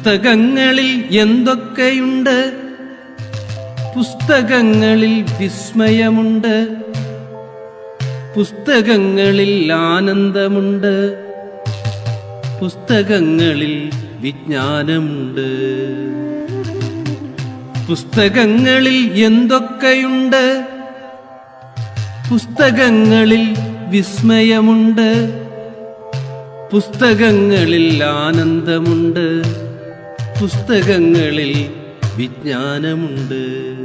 പുസ്തകങ്ങളിൽ എന്തൊക്കെയുണ്ട് പുസ്തകങ്ങളിൽ വിസ്മയമുണ്ട് പുസ്തകങ്ങളിൽ ആനന്ദമുണ്ട് പുസ്തകങ്ങളിൽ വിജ്ഞാനമുണ്ട് പുസ്തകങ്ങളിൽ എന്തൊക്കെയുണ്ട് പുസ്തകങ്ങളിൽ വിസ്മയമുണ്ട് പുസ്തകങ്ങളിൽ ആനന്ദമുണ്ട് പുസ്തകങ്ങളിൽ വിജ്ഞാനമുണ്ട്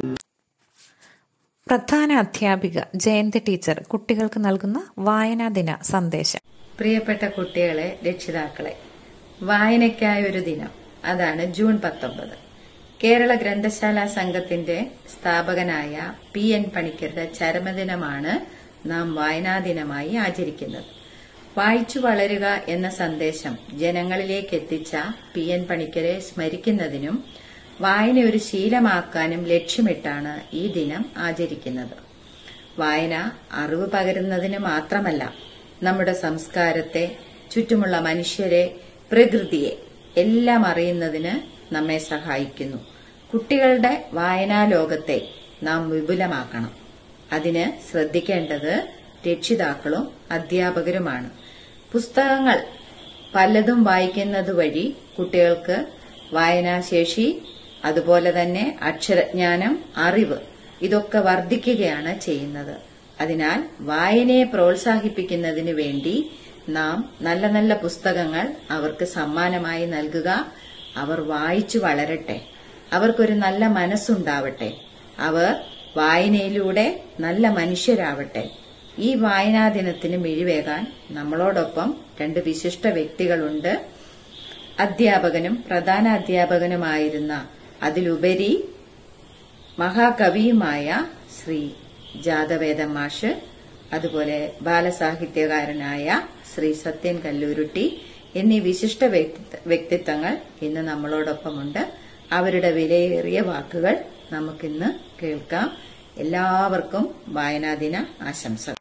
പ്രധാന അധ്യാപിക ജയന്തി ടീച്ചർ കുട്ടികൾക്ക് നൽകുന്ന വായനാ ദിന സന്ദേശം പ്രിയപ്പെട്ട കുട്ടികളെ രക്ഷിതാക്കളെ വായനയ്ക്കായ ഒരു ദിനം അതാണ് ജൂൺ പത്തൊമ്പത് കേരള ഗ്രന്ഥശാല സംഘത്തിന്റെ സ്ഥാപകനായ പി എൻ പണിക്കരുടെ ചരമദിനമാണ് നാം വായനാ ദിനമായി ആചരിക്കുന്നത് വായിച്ചു വളരുക എന്ന സന്ദേശം ജനങ്ങളിലേക്ക് എത്തിച്ച പി എൻ പണിക്കരെ സ്മരിക്കുന്നതിനും വായന ഒരു ശീലമാക്കാനും ലക്ഷ്യമിട്ടാണ് ഈ ദിനം ആചരിക്കുന്നത് വായന അറിവ് പകരുന്നതിന് മാത്രമല്ല നമ്മുടെ സംസ്കാരത്തെ ചുറ്റുമുള്ള മനുഷ്യരെ പ്രകൃതിയെ എല്ലാം അറിയുന്നതിന് നമ്മെ സഹായിക്കുന്നു കുട്ടികളുടെ വായനാ ലോകത്തെ നാം വിപുലമാക്കണം അതിന് ശ്രദ്ധിക്കേണ്ടത് രക്ഷിതാക്കളും അധ്യാപകരുമാണ് പുസ്തകങ്ങൾ പലതും വായിക്കുന്നത് വഴി കുട്ടികൾക്ക് വായനാശേഷി അതുപോലെ തന്നെ അക്ഷരജ്ഞാനം അറിവ് ഇതൊക്കെ വർദ്ധിക്കുകയാണ് ചെയ്യുന്നത് അതിനാൽ വായനയെ പ്രോത്സാഹിപ്പിക്കുന്നതിന് വേണ്ടി നാം നല്ല നല്ല പുസ്തകങ്ങൾ അവർക്ക് സമ്മാനമായി നൽകുക അവർ വായിച്ചു വളരട്ടെ അവർക്കൊരു നല്ല മനസ്സുണ്ടാവട്ടെ അവർ വായനയിലൂടെ നല്ല മനുഷ്യരാവട്ടെ ഈ വായനാ ദിനത്തിന് മിഴിവേകാൻ നമ്മളോടൊപ്പം രണ്ട് വിശിഷ്ട വ്യക്തികളുണ്ട് അധ്യാപകനും പ്രധാന അധ്യാപകനുമായിരുന്ന അതിലുപരി മഹാകവിയുമായ ശ്രീ ജാതവേദം മാഷ് അതുപോലെ ബാലസാഹിത്യകാരനായ ശ്രീ സത്യൻ കല്ലൂരുട്ടി എന്നീ വിശിഷ്ട വ്യക്തി- വ്യക്തിത്വങ്ങൾ ഇന്ന് നമ്മളോടൊപ്പമുണ്ട് അവരുടെ വിലയേറിയ വാക്കുകൾ നമുക്കിന്ന് കേൾക്കാം എല്ലാവർക്കും വായനാദിന ആശംസകൾ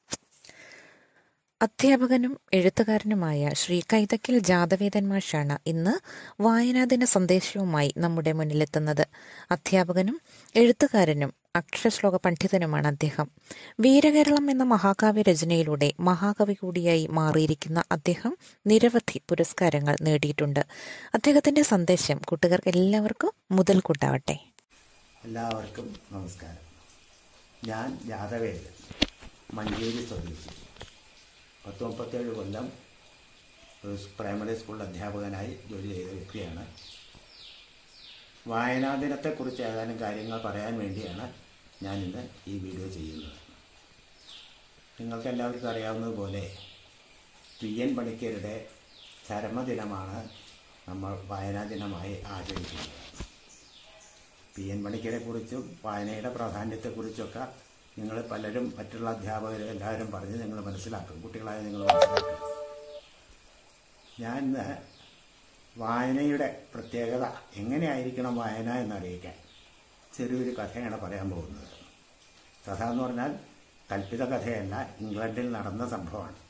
അധ്യാപകനും എഴുത്തുകാരനുമായ ശ്രീ കൈതക്കിൽ ജാതവേദൻ മാഷാണ് ഇന്ന് വായനാദിന സന്ദേശവുമായി നമ്മുടെ മുന്നിലെത്തുന്നത് അധ്യാപകനും എഴുത്തുകാരനും അക്ഷരശ്ലോക പണ്ഡിതനുമാണ് അദ്ദേഹം വീരകേരളം എന്ന മഹാകാവ്യ രചനയിലൂടെ മഹാകവി കൂടിയായി മാറിയിരിക്കുന്ന അദ്ദേഹം നിരവധി പുരസ്കാരങ്ങൾ നേടിയിട്ടുണ്ട് അദ്ദേഹത്തിന്റെ സന്ദേശം കൂട്ടുകാർക്ക് എല്ലാവർക്കും മുതൽക്കൂട്ടാവട്ടെ എല്ലാവർക്കും നമസ്കാരം ഞാൻ യാദവേദൻ മഞ്ചേരി സ്വദേശി പത്ത് മുപ്പത്തേഴ് കൊല്ലം ഒരു സ് പ്രൈമറി സ്കൂൾ അധ്യാപകനായി ജോലി ചെയ്ത വ്യക്തിയാണ് വായനാ ദിനത്തെക്കുറിച്ച് ഏതാനും കാര്യങ്ങൾ പറയാൻ വേണ്ടിയാണ് ഞാൻ ഇന്ന് ഈ വീഡിയോ ചെയ്യുന്നത് നിങ്ങൾക്ക് എല്ലാവർക്കും അറിയാവുന്നതുപോലെ പി എൻ പണിക്കരുടെ ചരമദിനമാണ് നമ്മൾ വായനാ ദിനമായി ആചരിക്കുന്നത് പി എൻ പണിക്കരെ കുറിച്ചും വായനയുടെ പ്രാധാന്യത്തെക്കുറിച്ചൊക്കെ നിങ്ങൾ പലരും മറ്റുള്ള അധ്യാപകർ എല്ലാവരും പറഞ്ഞ് നിങ്ങൾ മനസ്സിലാക്കും കുട്ടികളായ നിങ്ങൾ മനസ്സിലാക്കും ഞാൻ ഇന്ന് വായനയുടെ പ്രത്യേകത എങ്ങനെയായിരിക്കണം വായന എന്നറിയിക്കാൻ ചെറിയൊരു കഥയാണ് പറയാൻ പോകുന്നത് കഥ എന്ന് പറഞ്ഞാൽ കൽപ്പിത കഥയല്ല ഇംഗ്ലണ്ടിൽ നടന്ന സംഭവമാണ്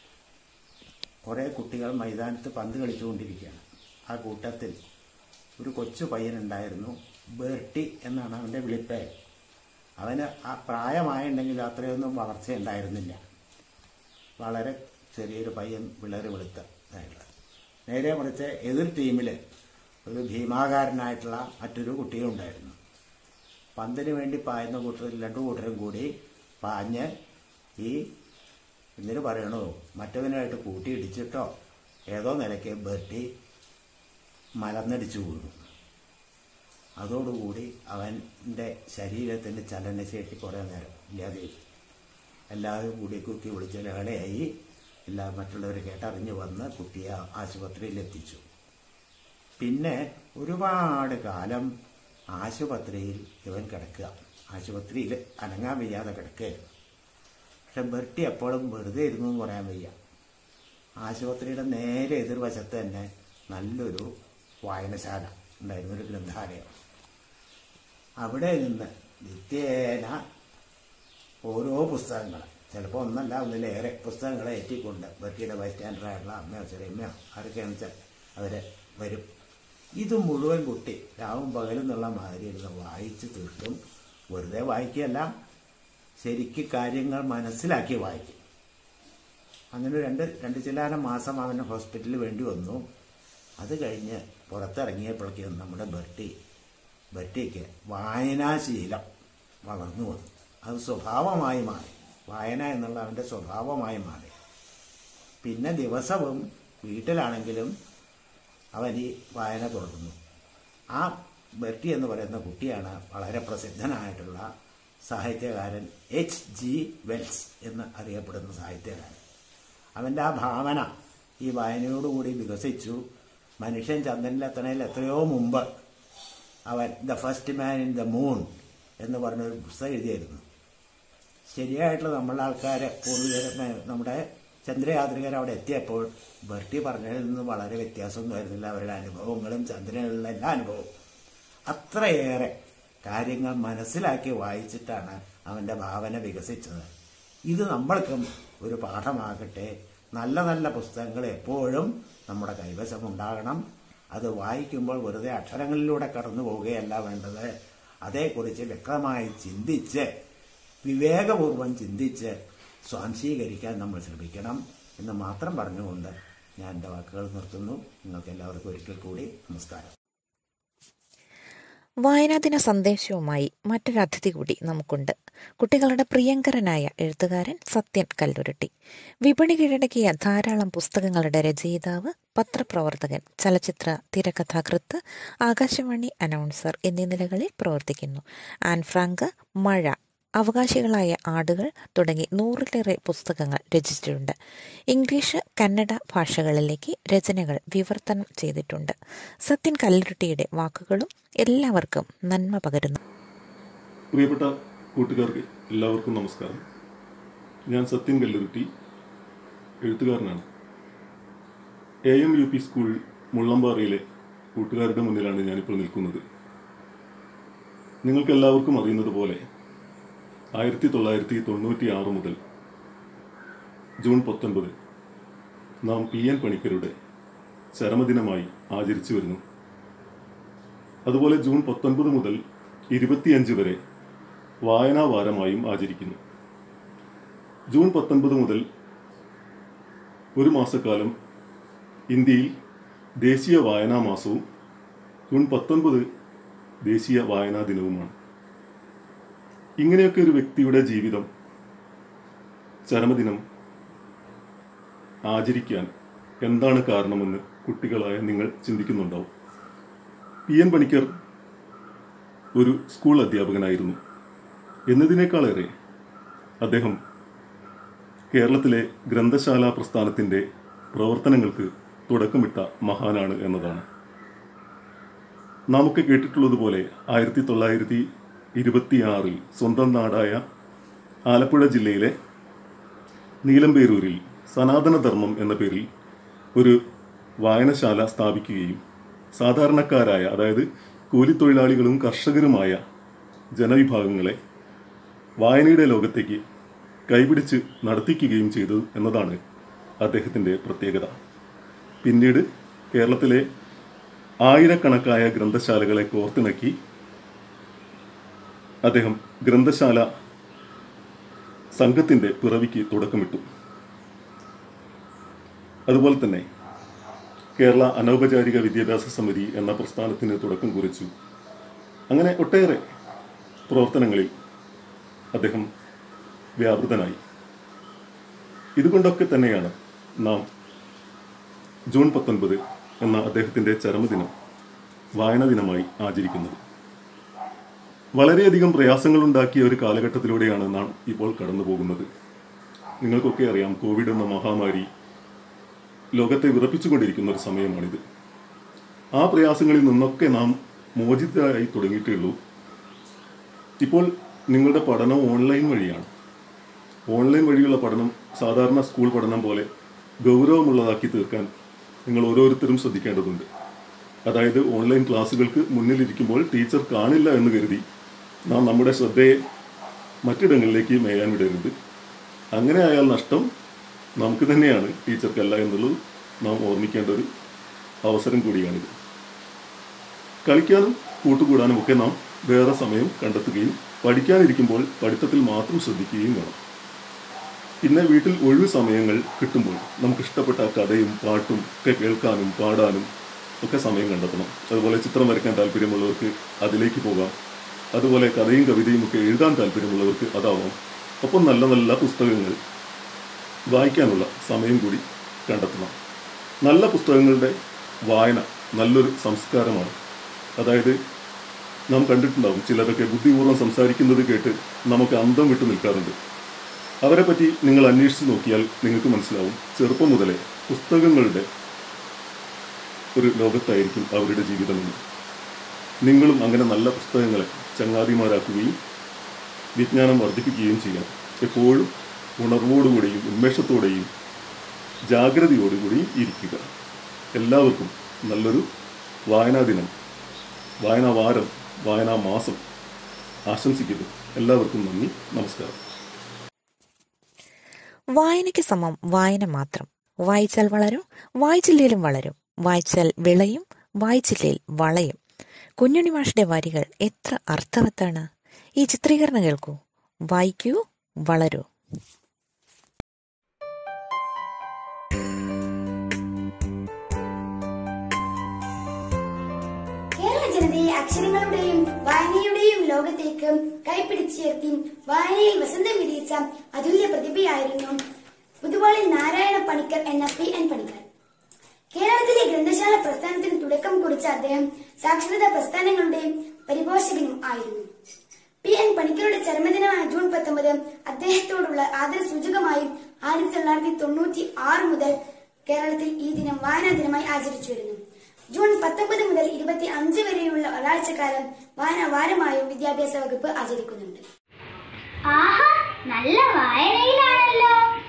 കുറേ കുട്ടികൾ മൈതാനത്ത് പന്ത് കളിച്ചുകൊണ്ടിരിക്കുകയാണ് ആ കൂട്ടത്തിൽ ഒരു കൊച്ചു പയ്യനുണ്ടായിരുന്നു ബേർട്ടി എന്നാണ് അവൻ്റെ വിളിപ്പേര് അവന് ആ പ്രായമായുണ്ടെങ്കിൽ അത്രയൊന്നും വളർച്ച ഉണ്ടായിരുന്നില്ല വളരെ ചെറിയൊരു പയ്യൻ പിള്ളേർ വെളുത്ത ഇതായിട്ടുള്ള നേരെ മറിച്ച് എതിർ ടീമിൽ ഒരു ഭീമാകാരനായിട്ടുള്ള മറ്റൊരു കുട്ടിയും ഉണ്ടായിരുന്നു പന്തിന് വേണ്ടി പായുന്ന കൂട്ടത്തിൽ രണ്ടു കൂട്ടരും കൂടി പാഞ്ഞ് ഈ എന്തിനു പറയണോ മറ്റവനുമായിട്ട് കൂട്ടിയിടിച്ചിട്ടോ ഏതോ നിലയ്ക്ക് ബെർട്ടി മലന്നടിച്ചു വീണു അതോടുകൂടി അവൻ്റെ ശരീരത്തിൻ്റെ ചലനശേഷി കുറേ നേരം ഇല്ലാതെ എല്ലാവരും കൂടി കുത്തി വിളിച്ച് ലഹളയായി എല്ലാ മറ്റുള്ളവർ കേട്ടറിഞ്ഞ് വന്ന് കുട്ടിയെ ആശുപത്രിയിൽ എത്തിച്ചു പിന്നെ ഒരുപാട് കാലം ആശുപത്രിയിൽ ഇവൻ കിടക്കുക ആശുപത്രിയിൽ അനങ്ങാൻ വയ്യാതെ കിടക്കുകയായിരുന്നു പക്ഷെ ബെർട്ടി എപ്പോഴും വെറുതെ ഇരുന്നു എന്ന് പറയാൻ വയ്യ ആശുപത്രിയുടെ നേരെ എതിർവശത്ത് തന്നെ നല്ലൊരു വായനശാല ഉണ്ടായിരുന്നു ഒരു ഗ്രന്ഥാലയം അവിടെ നിന്ന് നിത്യേന ഓരോ പുസ്തകങ്ങൾ ചിലപ്പോൾ ഒന്നല്ല ഒന്നിലേറെ പുസ്തകങ്ങളെ ഏറ്റിക്കൊണ്ട് ബർക്കിയുടെ ബൈസ്റ്റാൻഡറായിട്ടുള്ള അമ്മയോ ചെറിയമ്മയോ ആരൊക്കെയാണെന്ന് വെച്ചാൽ അവർ വരും ഇത് മുഴുവൻ കുട്ടി രാവും പകലും എന്നുള്ള മാതിരി ഇരുന്ന് വായിച്ച് തീർക്കും വെറുതെ വായിക്കുകയല്ല ശരിക്ക് കാര്യങ്ങൾ മനസ്സിലാക്കി വായിക്കും അങ്ങനെ രണ്ട് രണ്ട് ചില്ലാനം മാസം അവന് ഹോസ്പിറ്റലിൽ വേണ്ടി വന്നു അത് കഴിഞ്ഞ് പുറത്തിറങ്ങിയപ്പോഴേക്കും നമ്മുടെ ബർട്ടി ബർട്ടിക്ക് വായനാശീലം വളർന്നു വന്നു അത് സ്വഭാവമായി മാറി വായന എന്നുള്ള അവൻ്റെ സ്വഭാവമായി മാറി പിന്നെ ദിവസവും വീട്ടിലാണെങ്കിലും അവൻ ഈ വായന തുടർന്നു ആ ബെർട്ടി എന്ന് പറയുന്ന കുട്ടിയാണ് വളരെ പ്രസിദ്ധനായിട്ടുള്ള സാഹിത്യകാരൻ എച്ച് ജി വെൽസ് എന്ന് അറിയപ്പെടുന്ന സാഹിത്യകാരൻ അവൻ്റെ ആ ഭാവന ഈ വായനയോടുകൂടി വികസിച്ചു മനുഷ്യൻ ചന്ദ്രനിലെത്തണയിൽ എത്രയോ മുമ്പ് അവൻ the first man in the moon എന്ന് പറഞ്ഞൊരു പുസ്തകം എഴുതിയായിരുന്നു ശരിയായിട്ടുള്ള നമ്മളെ ആൾക്കാരെ പൂർവികർ നമ്മുടെ ചന്ദ്രയാത്രികർ അവിടെ എത്തിയപ്പോൾ ബർട്ടി പറഞ്ഞതിൽ നിന്ന് വളരെ വ്യത്യാസമൊന്നും ആയിരുന്നില്ല അവരുടെ അനുഭവങ്ങളും ചന്ദ്രനിലുള്ള എല്ലാ അനുഭവവും അത്രയേറെ കാര്യങ്ങൾ മനസ്സിലാക്കി വായിച്ചിട്ടാണ് അവൻ്റെ ഭാവന വികസിച്ചത് ഇത് നമ്മൾക്കും ഒരു പാഠമാകട്ടെ നല്ല നല്ല പുസ്തകങ്ങൾ എപ്പോഴും നമ്മുടെ കൈവശം ഉണ്ടാകണം അത് വായിക്കുമ്പോൾ വെറുതെ അക്ഷരങ്ങളിലൂടെ കടന്നു പോവുകയല്ല വേണ്ടത് അതേക്കുറിച്ച് വ്യക്തമായി ചിന്തിച്ച് വിവേകപൂർവം ചിന്തിച്ച് സ്വാംശീകരിക്കാൻ നമ്മൾ ശ്രമിക്കണം എന്ന് മാത്രം പറഞ്ഞുകൊണ്ട് ഞാൻ എൻ്റെ വാക്കുകൾ നിർത്തുന്നു നിങ്ങൾക്ക് എല്ലാവർക്കും ഒരിക്കൽ കൂടി നമസ്കാരം വായനാദിന സന്ദേശവുമായി മറ്റൊരു അതിഥി കൂടി നമുക്കുണ്ട് കുട്ടികളുടെ പ്രിയങ്കരനായ എഴുത്തുകാരൻ സത്യൻ കല്ലുരുട്ടി വിപണി കീഴടക്കിയ ധാരാളം പുസ്തകങ്ങളുടെ രചയിതാവ് പത്രപ്രവർത്തകൻ ചലച്ചിത്ര തിരക്കഥാകൃത്ത് ആകാശവാണി അനൗൺസർ എന്നീ നിലകളിൽ പ്രവർത്തിക്കുന്നു ആൻ ഫ്രാങ്ക് മഴ അവകാശികളായ ആടുകൾ തുടങ്ങി നൂറിലേറെ പുസ്തകങ്ങൾ രചിച്ചിട്ടുണ്ട് ഇംഗ്ലീഷ് കന്നഡ ഭാഷകളിലേക്ക് രചനകൾ വിവർത്തനം ചെയ്തിട്ടുണ്ട് സത്യൻ കല്ലുരുട്ടിയുടെ വാക്കുകളും എല്ലാവർക്കും നന്മ പകരുന്നു പ്രിയപ്പെട്ട കൂട്ടുകാർക്ക് എല്ലാവർക്കും നമസ്കാരം ഞാൻ സത്യൻ കല്ലുരുട്ടി എഴുത്തുകാരനാണ് A M U P school മുള്ളമ്പാറയിലെ കൂട്ടുകാരുടെ മുന്നിലാണ് ഞാനിപ്പോൾ നിൽക്കുന്നത് നിങ്ങൾക്ക് എല്ലാവർക്കും അറിയുന്നത് പോലെ ആയിരത്തി തൊള്ളായിരത്തി തൊണ്ണൂറ്റി ആറ് മുതൽ ജൂൺ പത്തൊൻപത് നാം പി എൻ പണിക്കരുടെ ചരമദിനമായി ആചരിച്ചു വരുന്നു അതുപോലെ ജൂൺ പത്തൊൻപത് മുതൽ ഇരുപത്തിയഞ്ച് വരെ വായനാ വാരമായും ആചരിക്കുന്നു ജൂൺ പത്തൊൻപത് മുതൽ ഒരു മാസക്കാലം ഇന്ത്യയിൽ ദേശീയ വായനാ മാസവും ജൂൺ പത്തൊൻപത് ദേശീയ വായനാ ദിനവുമാണ് ഇങ്ങനെയൊക്കെ ഒരു വ്യക്തിയുടെ ജീവിതം ചരമദിനം ആചരിക്കാൻ എന്താണ് കാരണമെന്ന് കുട്ടികളായ നിങ്ങൾ ചിന്തിക്കുന്നുണ്ടാവും പി എൻ പണിക്കർ ഒരു സ്കൂൾ അധ്യാപകനായിരുന്നു എന്നതിനേക്കാളേറെ അദ്ദേഹം കേരളത്തിലെ ഗ്രന്ഥശാല പ്രസ്ഥാനത്തിൻ്റെ പ്രവർത്തനങ്ങൾക്ക് തുടക്കമിട്ട മഹാനാണ് എന്നതാണ് നാമൊക്കെ കേട്ടിട്ടുള്ളതുപോലെ ആയിരത്തി തൊള്ളായിരത്തി ഇരുപത്തിയാറിൽ സ്വന്തം നാടായ ആലപ്പുഴ ജില്ലയിലെ നീലമ്പേരൂരിൽ സനാതനധർമ്മം എന്ന പേരിൽ ഒരു വായനശാല സ്ഥാപിക്കുകയും സാധാരണക്കാരായ അതായത് കൂലിത്തൊഴിലാളികളും കർഷകരുമായ ജനവിഭാഗങ്ങളെ വായനയുടെ ലോകത്തേക്ക് കൈപിടിച്ച് നടത്തിക്കുകയും ചെയ്തു എന്നതാണ് അദ്ദേഹത്തിൻ്റെ പ്രത്യേകത പിന്നീട് കേരളത്തിലെ ആയിരക്കണക്കായ ഗ്രന്ഥശാലകളെ കോർത്തിണക്കി അദ്ദേഹം ഗ്രന്ഥശാല സംഘത്തിൻ്റെ പിറവിക്ക് തുടക്കമിട്ടു അതുപോലെ തന്നെ കേരള അനൗപചാരിക വിദ്യാഭ്യാസ സമിതി എന്ന പ്രസ്ഥാനത്തിന് തുടക്കം കുറിച്ചു അങ്ങനെ ഒട്ടേറെ പ്രവർത്തനങ്ങളിൽ അദ്ദേഹം വ്യാപൃതനായി ഇതുകൊണ്ടൊക്കെ തന്നെയാണ് നാം ജൂൺ പത്തൊൻപത് എന്ന അദ്ദേഹത്തിൻ്റെ ചരമദിനം വായനാ ദിനമായി ആചരിക്കുന്നത് വളരെയധികം പ്രയാസങ്ങളുണ്ടാക്കിയ ഒരു കാലഘട്ടത്തിലൂടെയാണ് നാം ഇപ്പോൾ കടന്നു പോകുന്നത് നിങ്ങൾക്കൊക്കെ അറിയാം കോവിഡ് എന്ന മഹാമാരി ലോകത്തെ വിറപ്പിച്ചുകൊണ്ടിരിക്കുന്ന ഒരു സമയമാണിത് ആ പ്രയാസങ്ങളിൽ നിന്നൊക്കെ നാം മോചിതരായി തുടങ്ങിയിട്ടേ ഉള്ളൂ ഇപ്പോൾ നിങ്ങളുടെ പഠനം ഓൺലൈൻ വഴിയാണ് ഓൺലൈൻ വഴിയുള്ള പഠനം സാധാരണ സ്കൂൾ പഠനം പോലെ ഗൗരവമുള്ളതാക്കി തീർക്കാൻ നിങ്ങൾ ഓരോരുത്തരും ശ്രദ്ധിക്കേണ്ടതുണ്ട് അതായത് ഓൺലൈൻ ക്ലാസ്സുകൾക്ക് മുന്നിലിരിക്കുമ്പോൾ ടീച്ചർ കാണില്ല എന്ന് കരുതി നാം നമ്മുടെ ശ്രദ്ധയെ മറ്റിടങ്ങളിലേക്ക് മേയാൻ വിടരുത് അങ്ങനെ ആയാൽ നഷ്ടം നമുക്ക് തന്നെയാണ് ടീച്ചർക്കല്ല എന്നുള്ളത് നാം ഓർമ്മിക്കേണ്ട ഒരു അവസരം കൂടിയാണിത് കളിക്കാനും കൂട്ടുകൂടാനും ഒക്കെ നാം വേറെ സമയം കണ്ടെത്തുകയും പഠിക്കാനിരിക്കുമ്പോൾ പഠിത്തത്തിൽ മാത്രം ശ്രദ്ധിക്കുകയും വേണം പിന്നെ വീട്ടിൽ ഒഴിവ് സമയങ്ങൾ കിട്ടുമ്പോൾ നമുക്ക് ഇഷ്ടപ്പെട്ട കഥയും പാട്ടും ഒക്കെ കേൾക്കാനും പാടാനും ഒക്കെ സമയം കണ്ടെത്തണം അതുപോലെ ചിത്രം വരയ്ക്കാൻ താല്പര്യമുള്ളവർക്ക് അതിലേക്ക് പോകാം അതുപോലെ കഥയും കവിതയും ഒക്കെ എഴുതാൻ താല്പര്യമുള്ളവർക്ക് അതാവാം ഒപ്പം നല്ല നല്ല പുസ്തകങ്ങൾ വായിക്കാനുള്ള സമയം കൂടി കണ്ടെത്തണം നല്ല പുസ്തകങ്ങളുടെ വായന നല്ലൊരു സംസ്കാരമാണ് അതായത് നാം കണ്ടിട്ടുണ്ടാവും ചിലരൊക്കെ ബുദ്ധിപൂർവ്വം സംസാരിക്കുന്നത് കേട്ട് നമുക്ക് അന്തം വിട്ടു നിൽക്കാറുണ്ട് അവരെ പറ്റി നിങ്ങൾ അന്വേഷിച്ച് നോക്കിയാൽ നിങ്ങൾക്ക് മനസ്സിലാവും ചെറുപ്പം മുതലേ പുസ്തകങ്ങളുടെ ഒരു ലോകത്തായിരിക്കും അവരുടെ ജീവിതമെന്ന് നിങ്ങളും അങ്ങനെ നല്ല പുസ്തകങ്ങളെ ചങ്ങാതിമാരാക്കുകയും വിജ്ഞാനം വർദ്ധിപ്പിക്കുകയും ചെയ്യാം എപ്പോഴും ഉണർവോടുകൂടിയും ഉന്മേഷത്തോടെയും ജാഗ്രതയോടുകൂടിയും ഇരിക്കുക എല്ലാവർക്കും നല്ലൊരു വായനാ ദിനം വായനാ വാരം വായനാ മാസം ആശംസിക്കുന്നു എല്ലാവർക്കും നന്ദി നമസ്കാരം വായനയ്ക്ക് സമം വായന മാത്രം വായിച്ചാൽ വളരും വായിച്ചില്ലേലും വളരും വായിച്ചാൽ വിളയും വായിച്ചില്ലേൽ വളയും കുഞ്ഞുണ്ണി മാഷിന്റെ വരികൾ എത്ര അർത്ഥവത്താണ് ഈ ചിത്രീകരണം കേൾക്കൂ വായിക്കൂ വളരൂ കേരള ജനതയെ അക്ഷരങ്ങളുടെയും വായനയുടെയും ലോകത്തേക്ക് കൈപ്പിടിച്ചുയർത്തി വായനയിൽ വസന്തം വിരിയിച്ച അതുല്യ പ്രതിഭയായിരുന്നു പുതുവാളിൽ നാരായണ പണിക്കർ എന്ന പി എൻ പണിക്കർ കേരളത്തിലെ ഗ്രന്ഥശാല പ്രസ്ഥാനത്തിന് തുടക്കം കുറിച്ച അദ്ദേഹം സാക്ഷരതാ പ്രസ്ഥാനങ്ങളുടെ പരിപോഷകനും ആയിരുന്നു പി എൻ പണിക്കരുടെ ചരമദിനമായ ജൂൺ പത്തൊമ്പത് അദ്ദേഹത്തോടുള്ള ആദരസൂചകമായി ആയിരത്തി തൊള്ളായിരത്തി തൊണ്ണൂറ്റി ആറ് മുതൽ കേരളത്തിൽ ഈ ദിനം വായനാ ദിനമായി ആചരിച്ചു വരുന്നു ജൂൺ പത്തൊമ്പത് മുതൽ ഇരുപത്തി അഞ്ച് വരെയുള്ള ഒരാഴ്ചക്കാലം വായനാ വാരമായും വിദ്യാഭ്യാസ വകുപ്പ് ആചരിക്കുന്നുണ്ട് ആഹാ നല്ല വായനയിലാണല്ലോ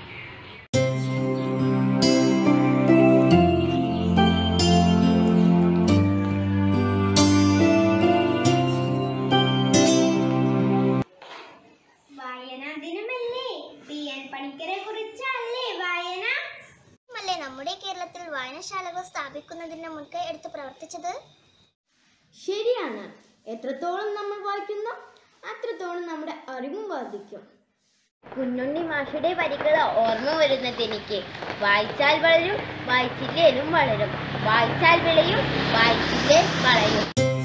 വായനാ ദിനമല്ലേ പി എൻ പണിക്കരെ കുറിച്ചല്ലേ വായന അല്ലേ നമ്മുടെ കേരളത്തിൽ വായനശാലകൾ സ്ഥാപിക്കുന്നതിന് മുൻകൈ എടുത്ത് പ്രവർത്തിച്ചത് ശരിയാണ് എത്രത്തോളം നമ്മൾ വായിക്കുന്നു അത്രത്തോളം നമ്മുടെ അറിവും വർദ്ധിക്കും കുഞ്ഞുണ്ണി മാഷയുടെ വരികൾ ഓർമ്മ വരുന്നത് എനിക്ക് വായിച്ചാൽ വളരും വായിച്ചില്ലേലും വളരും വായിച്ചാൽ വിളയും വായിച്ചില്ലേ വളരും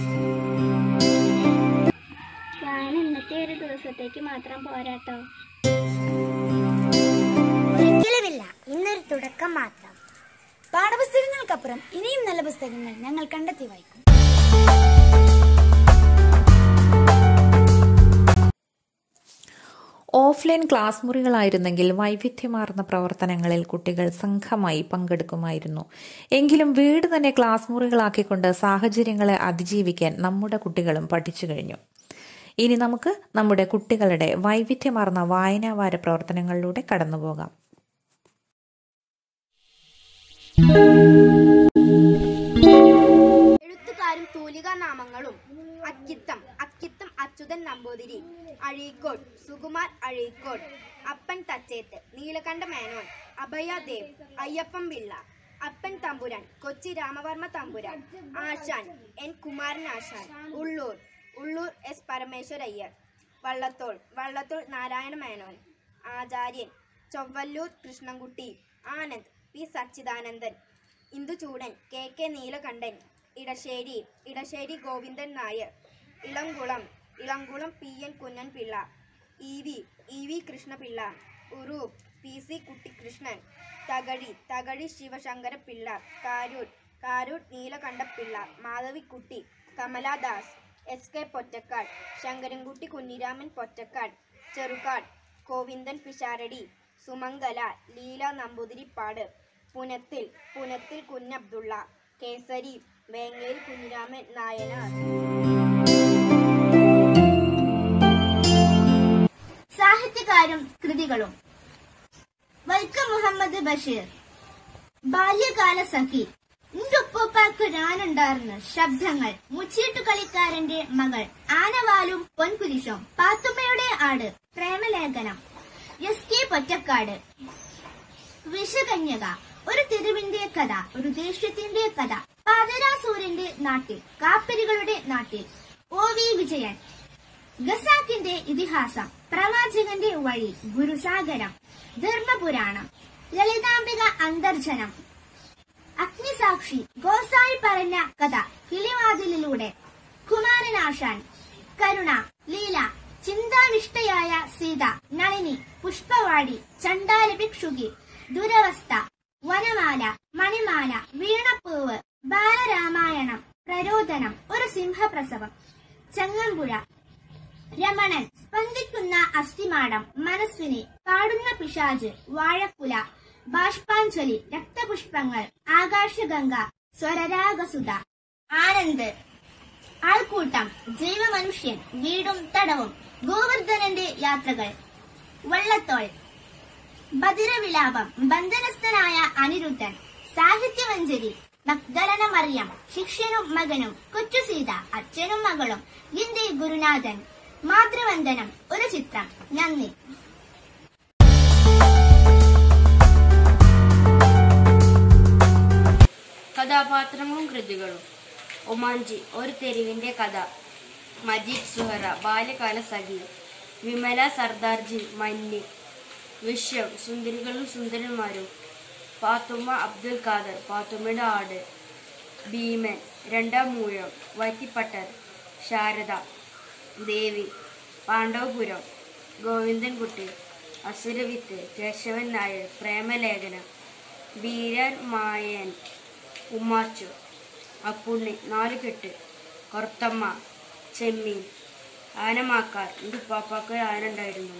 വായന ഇന്നത്തെ ഒരു ദിവസത്തേക്ക് മാത്രം പോരാട്ടോ ഒരിക്കലുമില്ല ഇന്നൊരു തുടക്കം മാത്രം പാഠപുസ്തകങ്ങൾക്കപ്പുറം ഇനിയും നല്ല പുസ്തകങ്ങൾ ഞങ്ങൾ കണ്ടെത്തി വായിക്കും ഓഫ്ലൈൻ ക്ലാസ് മുറികളായിരുന്നെങ്കിൽ വൈവിധ്യമാർന്ന പ്രവർത്തനങ്ങളിൽ കുട്ടികൾ സംഘമായി പങ്കെടുക്കുമായിരുന്നു എങ്കിലും വീട് തന്നെ ക്ലാസ് മുറികളാക്കിക്കൊണ്ട് സാഹചര്യങ്ങളെ അതിജീവിക്കാൻ നമ്മുടെ കുട്ടികളും പഠിച്ചു കഴിഞ്ഞു ഇനി നമുക്ക് നമ്മുടെ കുട്ടികളുടെ വൈവിധ്യമാർന്ന വായനാവാര പ്രവർത്തനങ്ങളിലൂടെ കടന്നുപോകാം എഴുത്തുകാരും തൂലികാ നാമങ്ങളും അക്കിത്തം അക്കിത്തം അച്യുതൻ നമ്പൂതിരി അഴീക്കോട് സുകുമാർ അഴീക്കോട് അപ്പൻ തച്ചേത്ത് നീലകണ്ഠ മേനോൻ അഭയദേവ് അയ്യപ്പൻ പിള്ള അപ്പൻ തമ്പുരാൻ കൊച്ചി രാമവർമ്മ തമ്പുരാൻ ആശാൻ എൻ കുമാരൻ ആശാൻ ഉള്ളൂർ ഉള്ളൂർ എസ് പരമേശ്വരയ്യർ വള്ളത്തോൾ വള്ളത്തോൾ നാരായണ മേനോൻ ആചാര്യൻ Chowalloor Krishnankutty Anand P Sachidanandan Induchoodan K K Neelakantan Edasseri Edasseri Govindan Nair Elamkulam Elamkulam P N Kunjanpillai E V E V Krishnapillai Uroob P C Kuttikrishnan Thakazhi Thakazhi Sivasankara Pillai Karoor Karoor Neelakantapillai Madhavikutty Kamaladas S K Pottekkatt Sankarankutty Kunjiraman Pottekkatt Cherukad Govindan Pisharody Sumangala Leela Namboothiripad Punathil Punathil Kunjabdulla Kesari Vengayil Kunhiraman Nayanar സാഹിത്യകാരും കൃതികളും വൈക്കം മുഹമ്മദ് ബഷീർ ബാല്യകാല സഖി ഉപ്പുപ്പാക്ക് ഞാനുണ്ടായിരുന്നു ശബ്ദങ്ങൾ മുച്ചീട്ടു കളിക്കാരന്റെ മകൾ ആനവാലും പൊൻകുരിശും പാത്തുമ്മയുടെ ആട് പ്രേമലേഖനം എസ് കെ പൊറ്റക്കാട് വിഷകന്യക ഒരു തെരുവിന്റെ കഥ ഒരു ദേഷ്യത്തിന്റെ കഥ പാതരാസൂരന്റെ നാട്ടിൽ കാപ്പരികളുടെ നാട്ടിൽ ഒ വി വിജയൻ ഗസാക്കിന്റെ ഇതിഹാസം പ്രവാചകന്റെ വഴി ഗുരുസാഗരം ധർമ്മപുരാണം ലളിതാംബിക അന്തർജനം അഗ്നിസാക്ഷി ഗോസായി പറഞ്ഞ കഥ കിളിവാതിലിലൂടെ കുമാരനാശാൻ കരുണ ലീല ചിന്താവിഷ്ടയായ സീത നളിനി പുഷ്പവാടി ചണ്ടാല ഭിക്ഷുകി ദുരവസ്ഥ വനമാല മണിമാല വീണപ്പൂവ് ബാലരാമായണം പ്രരോദനം ഒരു സിംഹപ്രസവം ചങ്ങമ്പുഴ രമണൻ സ്പന്ദിക്കുന്ന അസ്ഥിമാടം മനസ്വിനി പാടുന്ന പിശാജ് വാഴക്കുല ബാഷ്പാഞ്ജലി രക്തപുഷ്പങ്ങൾ ആകാശഗംഗ സ്വരരാഗസുധ ആനന്ദ് ആൾക്കൂട്ടം ജൈവമനുഷ്യൻ വീടും തടവും ഗോവർദ്ധനന്റെ യാത്രകൾ വള്ളത്തോൾ ബദിരവിലാപം ബന്ധനസ്ഥനായ അനിരുദ്ധൻ സാഹിത്യമഞ്ജരി മഗ്ദലന മറിയം ശിഷ്യനും മകനും കൊച്ചു സീത അച്ഛനും മകളും ഗിന്ദി ഗുരുനാഥൻ മാതൃവന്ദനം ഒരു ചിത്രം നന്ദി കഥാപാത്രങ്ങളും കൃതികളും ഒമാഞ്ചി ഒരു തെരുവിന്റെ കഥ മജീദ് സുഹറ ബാല്യകാല സഖി വിമല സർദാർജി മഞ്ഞ് വിശ്വം സുന്ദരികളും സുന്ദരന്മാരും പാത്തുമ്മ അബ്ദുൽ ഖാദർ പാത്തുമ്മയുടെ ആട് ഭീമൻ രണ്ടാം മൂഴം വൈത്തിപ്പട്ടർ ശാരദ ദേവി പാണ്ഡവപുരം ഗോവിന്ദൻകുട്ടി അസുരവിത്ത് കേശവൻ നായർ പ്രേമലേഖനം വീരൻ മായൻ ഉമ്മാച്ചു അപ്പുണ്ണി നാലുകെട്ട് കൊർത്തമ്മ ചെമ്മീൻ ആനമാക്കാർ ഇത് പാപ്പാക്ക് ആന ഉണ്ടായിരുന്നു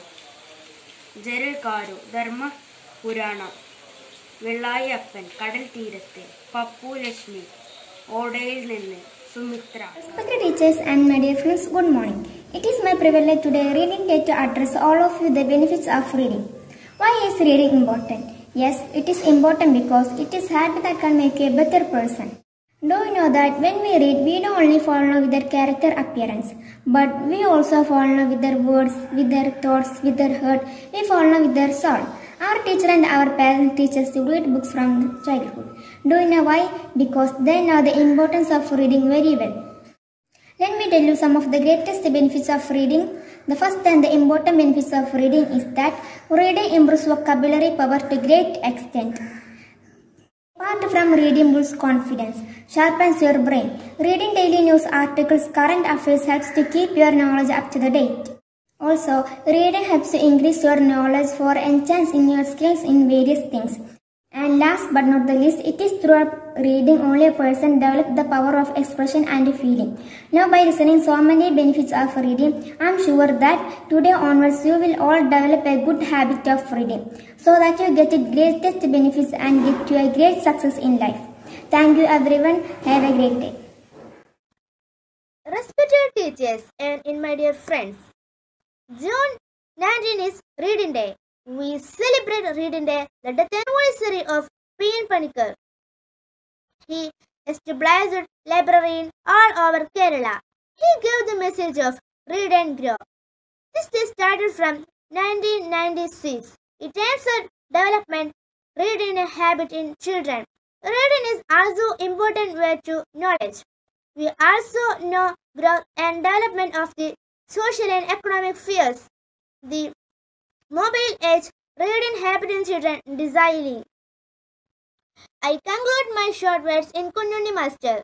ജരൽ കാരു ധർമ്മ പുരാണം വെള്ളായി അപ്പൻ കടൽ തീരത്ത് പപ്പു ലക്ഷ്മി ഓടയിൽ നിന്ന് Sumitra Respected teachers and my dear friends, good morning. It is my privilege today reading day to address all of you the benefits of reading. Why is reading important? Yes, it is important because it is habit that can make you a better person. Do you know that when we read, we don't only fall in love with their character appearance, but we also fall in love with their words, with their thoughts, with their heart. We fall in love with their soul. Our teacher and our parents teach us to read books from childhood. Do you know why? Because they know the importance of reading very well. Let me tell you some of the greatest benefits of reading. The first and the important benefits of reading is that reading improves vocabulary power to great extent. Apart from reading builds confidence, sharpens your brain. Reading daily news articles, current affairs helps to keep your knowledge up to the date. Also, reading helps to increase your knowledge for enhance in your skills in various things. And last but not the least, it is through reading only a person develops the power of expression and feeling. Now, by listening so many benefits of reading, I am sure that today onwards you will all develop a good habit of reading, so that you get the greatest benefits and get to a great success in life. Thank you, everyone. Have a great day. Respected teachers and in my dear friends, June 19 is Reading Day. We celebrate Reading Day, the death anniversary of P.N. Panikar. He established library in all over Kerala. He gave the message of read and grow. This day started from 1996. It aims at development, reading a habit in children. Reading is also important way to knowledge. We also know growth and development of the social and economic fields. The mobile age reading habit in children designing. I conclude my short words in Kunyuni Master.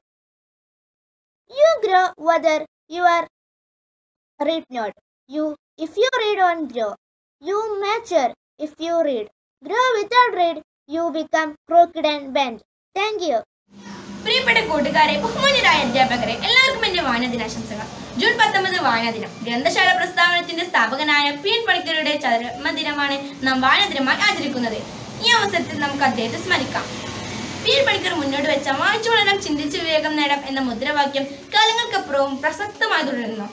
You grow whether you are read not. You if you read on grow. You mature if you read. Grow without read, you become crooked and bent. Thank you. പ്രിയപ്പെട്ട കൂട്ടുകാരെ ബഹുമാന്യരായ അധ്യാപകരെ എല്ലാവർക്കും എന്റെ വായനദിനാശംസകൾ June പത്തൊമ്പത് വായനദിനം ഗ്രന്ഥശാല പ്രസ്ഥാനത്തിന്റെ സ്ഥാപകനായ പി എൻ പണിക്കരുടെ ചരമദിനമാണ് നാം വായനദിനമായി ആചരിക്കുന്നത് ഈ അവസരത്തിൽ നമുക്ക് അദ്ദേഹത്തെ സ്മരിക്കാം പി എൻ പണിക്കർ മുന്നോട്ട് വെച്ച വായിച്ചു വളരാം ചിന്തിച്ചു വിവേകം നേടാം എന്ന മുദ്രാവാക്യം കാലങ്ങൾക്കപ്പുറവും പ്രസക്തമായി തുടരുന്നു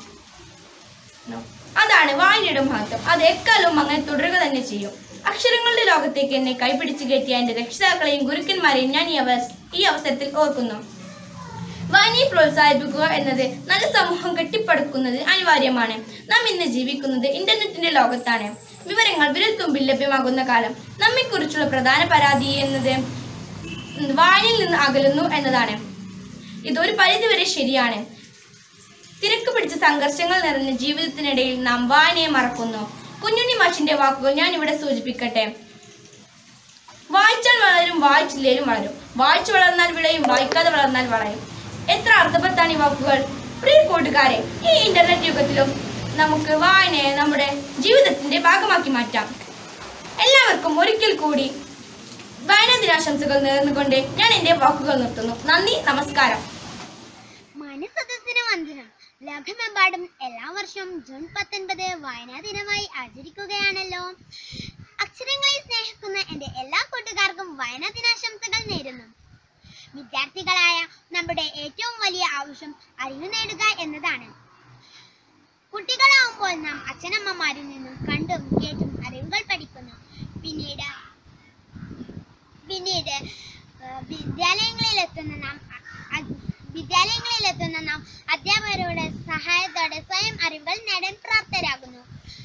അതാണ് വായനയുടെ മഹത്വം അത് എക്കാലവും അങ്ങനെ തുടരുക തന്നെ ചെയ്യും അക്ഷരങ്ങളുടെ ലോകത്തേക്ക് എന്നെ കൈപിടിച്ചു കയറ്റിയ എന്റെ രക്ഷിതാക്കളെയും ഗുരുക്കന്മാരെയും ഞാൻ ഈ അവസ ഈ അവസരത്തിൽ ഓർക്കുന്നു വായനയെ പ്രോത്സാഹിപ്പിക്കുക എന്നത് നല്ല സമൂഹം കെട്ടിപ്പടുക്കുന്നത് അനിവാര്യമാണ് നാം ഇന്ന് ജീവിക്കുന്നത് ഇന്റർനെറ്റിന്റെ ലോകത്താണ് വിവരങ്ങൾ വിരൽത്തുമ്പിൽ ലഭ്യമാകുന്ന കാലം നമ്മെക്കുറിച്ചുള്ള പ്രധാന പരാതി എന്നത് വായനയിൽ നിന്ന് അകലുന്നു എന്നതാണ് ഇതൊരു പരിധിവരെ ശരിയാണ് തിരക്ക് പിടിച്ച സംഘർഷങ്ങൾ നിറഞ്ഞ ജീവിതത്തിനിടയിൽ നാം വായനയെ മറക്കുന്നു കുഞ്ഞുണ്ണി മാഷിന്റെ വാക്കുകൾ ഞാൻ ഇവിടെ സൂചിപ്പിക്കട്ടെ വായിച്ചാൽ വളരും വായിച്ചില്ലേലും വളരും വായിച്ചു വളർന്നാൽ വിളയും വായിക്കാതെ വളർന്നാൽ വളയും എത്ര അർത്ഥവത്താണ് ഈ വാക്കുകൾ പ്രിയ കൂട്ടുകാരെ ഈ ഇന്റർനെറ്റ് യുഗത്തിലും നമുക്ക് വായനയെ നമ്മുടെ ജീവിതത്തിന്റെ ഭാഗമാക്കി മാറ്റാം എല്ലാവർക്കും ഒരിക്കൽ കൂടി വായനാ ദിനാശംസകൾ നേർന്നുകൊണ്ട് ഞാൻ എന്റെ വാക്കുകൾ നിർത്തുന്നു നന്ദി നമസ്കാരം മനസ്സദസ്സിന് വന്ദനം ലോകമെമ്പാടും എല്ലാ വർഷവും ജൂൺ പത്തൊൻപത് വായനാ ദിനമായി ആചരിക്കുകയാണല്ലോ അക്ഷരങ്ങളെ സ്നേഹിക്കുന്ന എന്റെ എല്ലാ കൂട്ടുകാർക്കും വായനാ ദിനാശംസകൾ നേരുന്നു വിദ്യാർത്ഥികളായ നമ്മുടെ ഏറ്റവും വലിയ ആവശ്യം അറിവ് നേടുക എന്നതാണ് കുട്ടികളാവുമ്പോൾ നാം അച്ഛനമ്മമാരിൽ നിന്നും കണ്ടും കേട്ടും അറിവുകൾ പഠിക്കുന്നു പിന്നീട് പിന്നീട് ആ, വിദ്യാലയങ്ങളിൽ എത്തുന്ന നാം അ- അ- വിദ്യാലയങ്ങളിൽ എത്തുന്ന നാം അധ്യാപകരുടെ സഹായത്തോടെ സ്വയം അറിവുകൾ നേടാൻ പ്രാപ്തരാകുന്നു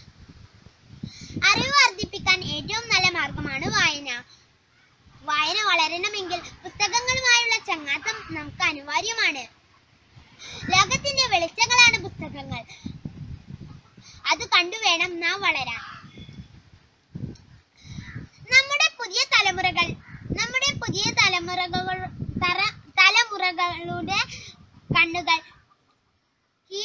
അറിവ് വർദ്ധിപ്പിക്കാൻ ഏറ്റവും നല്ല മാർഗമാണ് വായന വായന വളരണമെങ്കിൽ പുസ്തകങ്ങളുമായുള്ള ചങ്ങാത്തം നമുക്ക് അനിവാര്യമാണ് ലോകത്തിന്റെ വെളിച്ചങ്ങളാണ് പുസ്തകങ്ങൾ അത് കണ്ടുവേണം നാം വളരാൻ നമ്മുടെ പുതിയ തലമുറകൾ നമ്മുടെ പുതിയ തലമുറകൾ തറ തലമുറകളുടെ കണ്ണുകൾ ഈ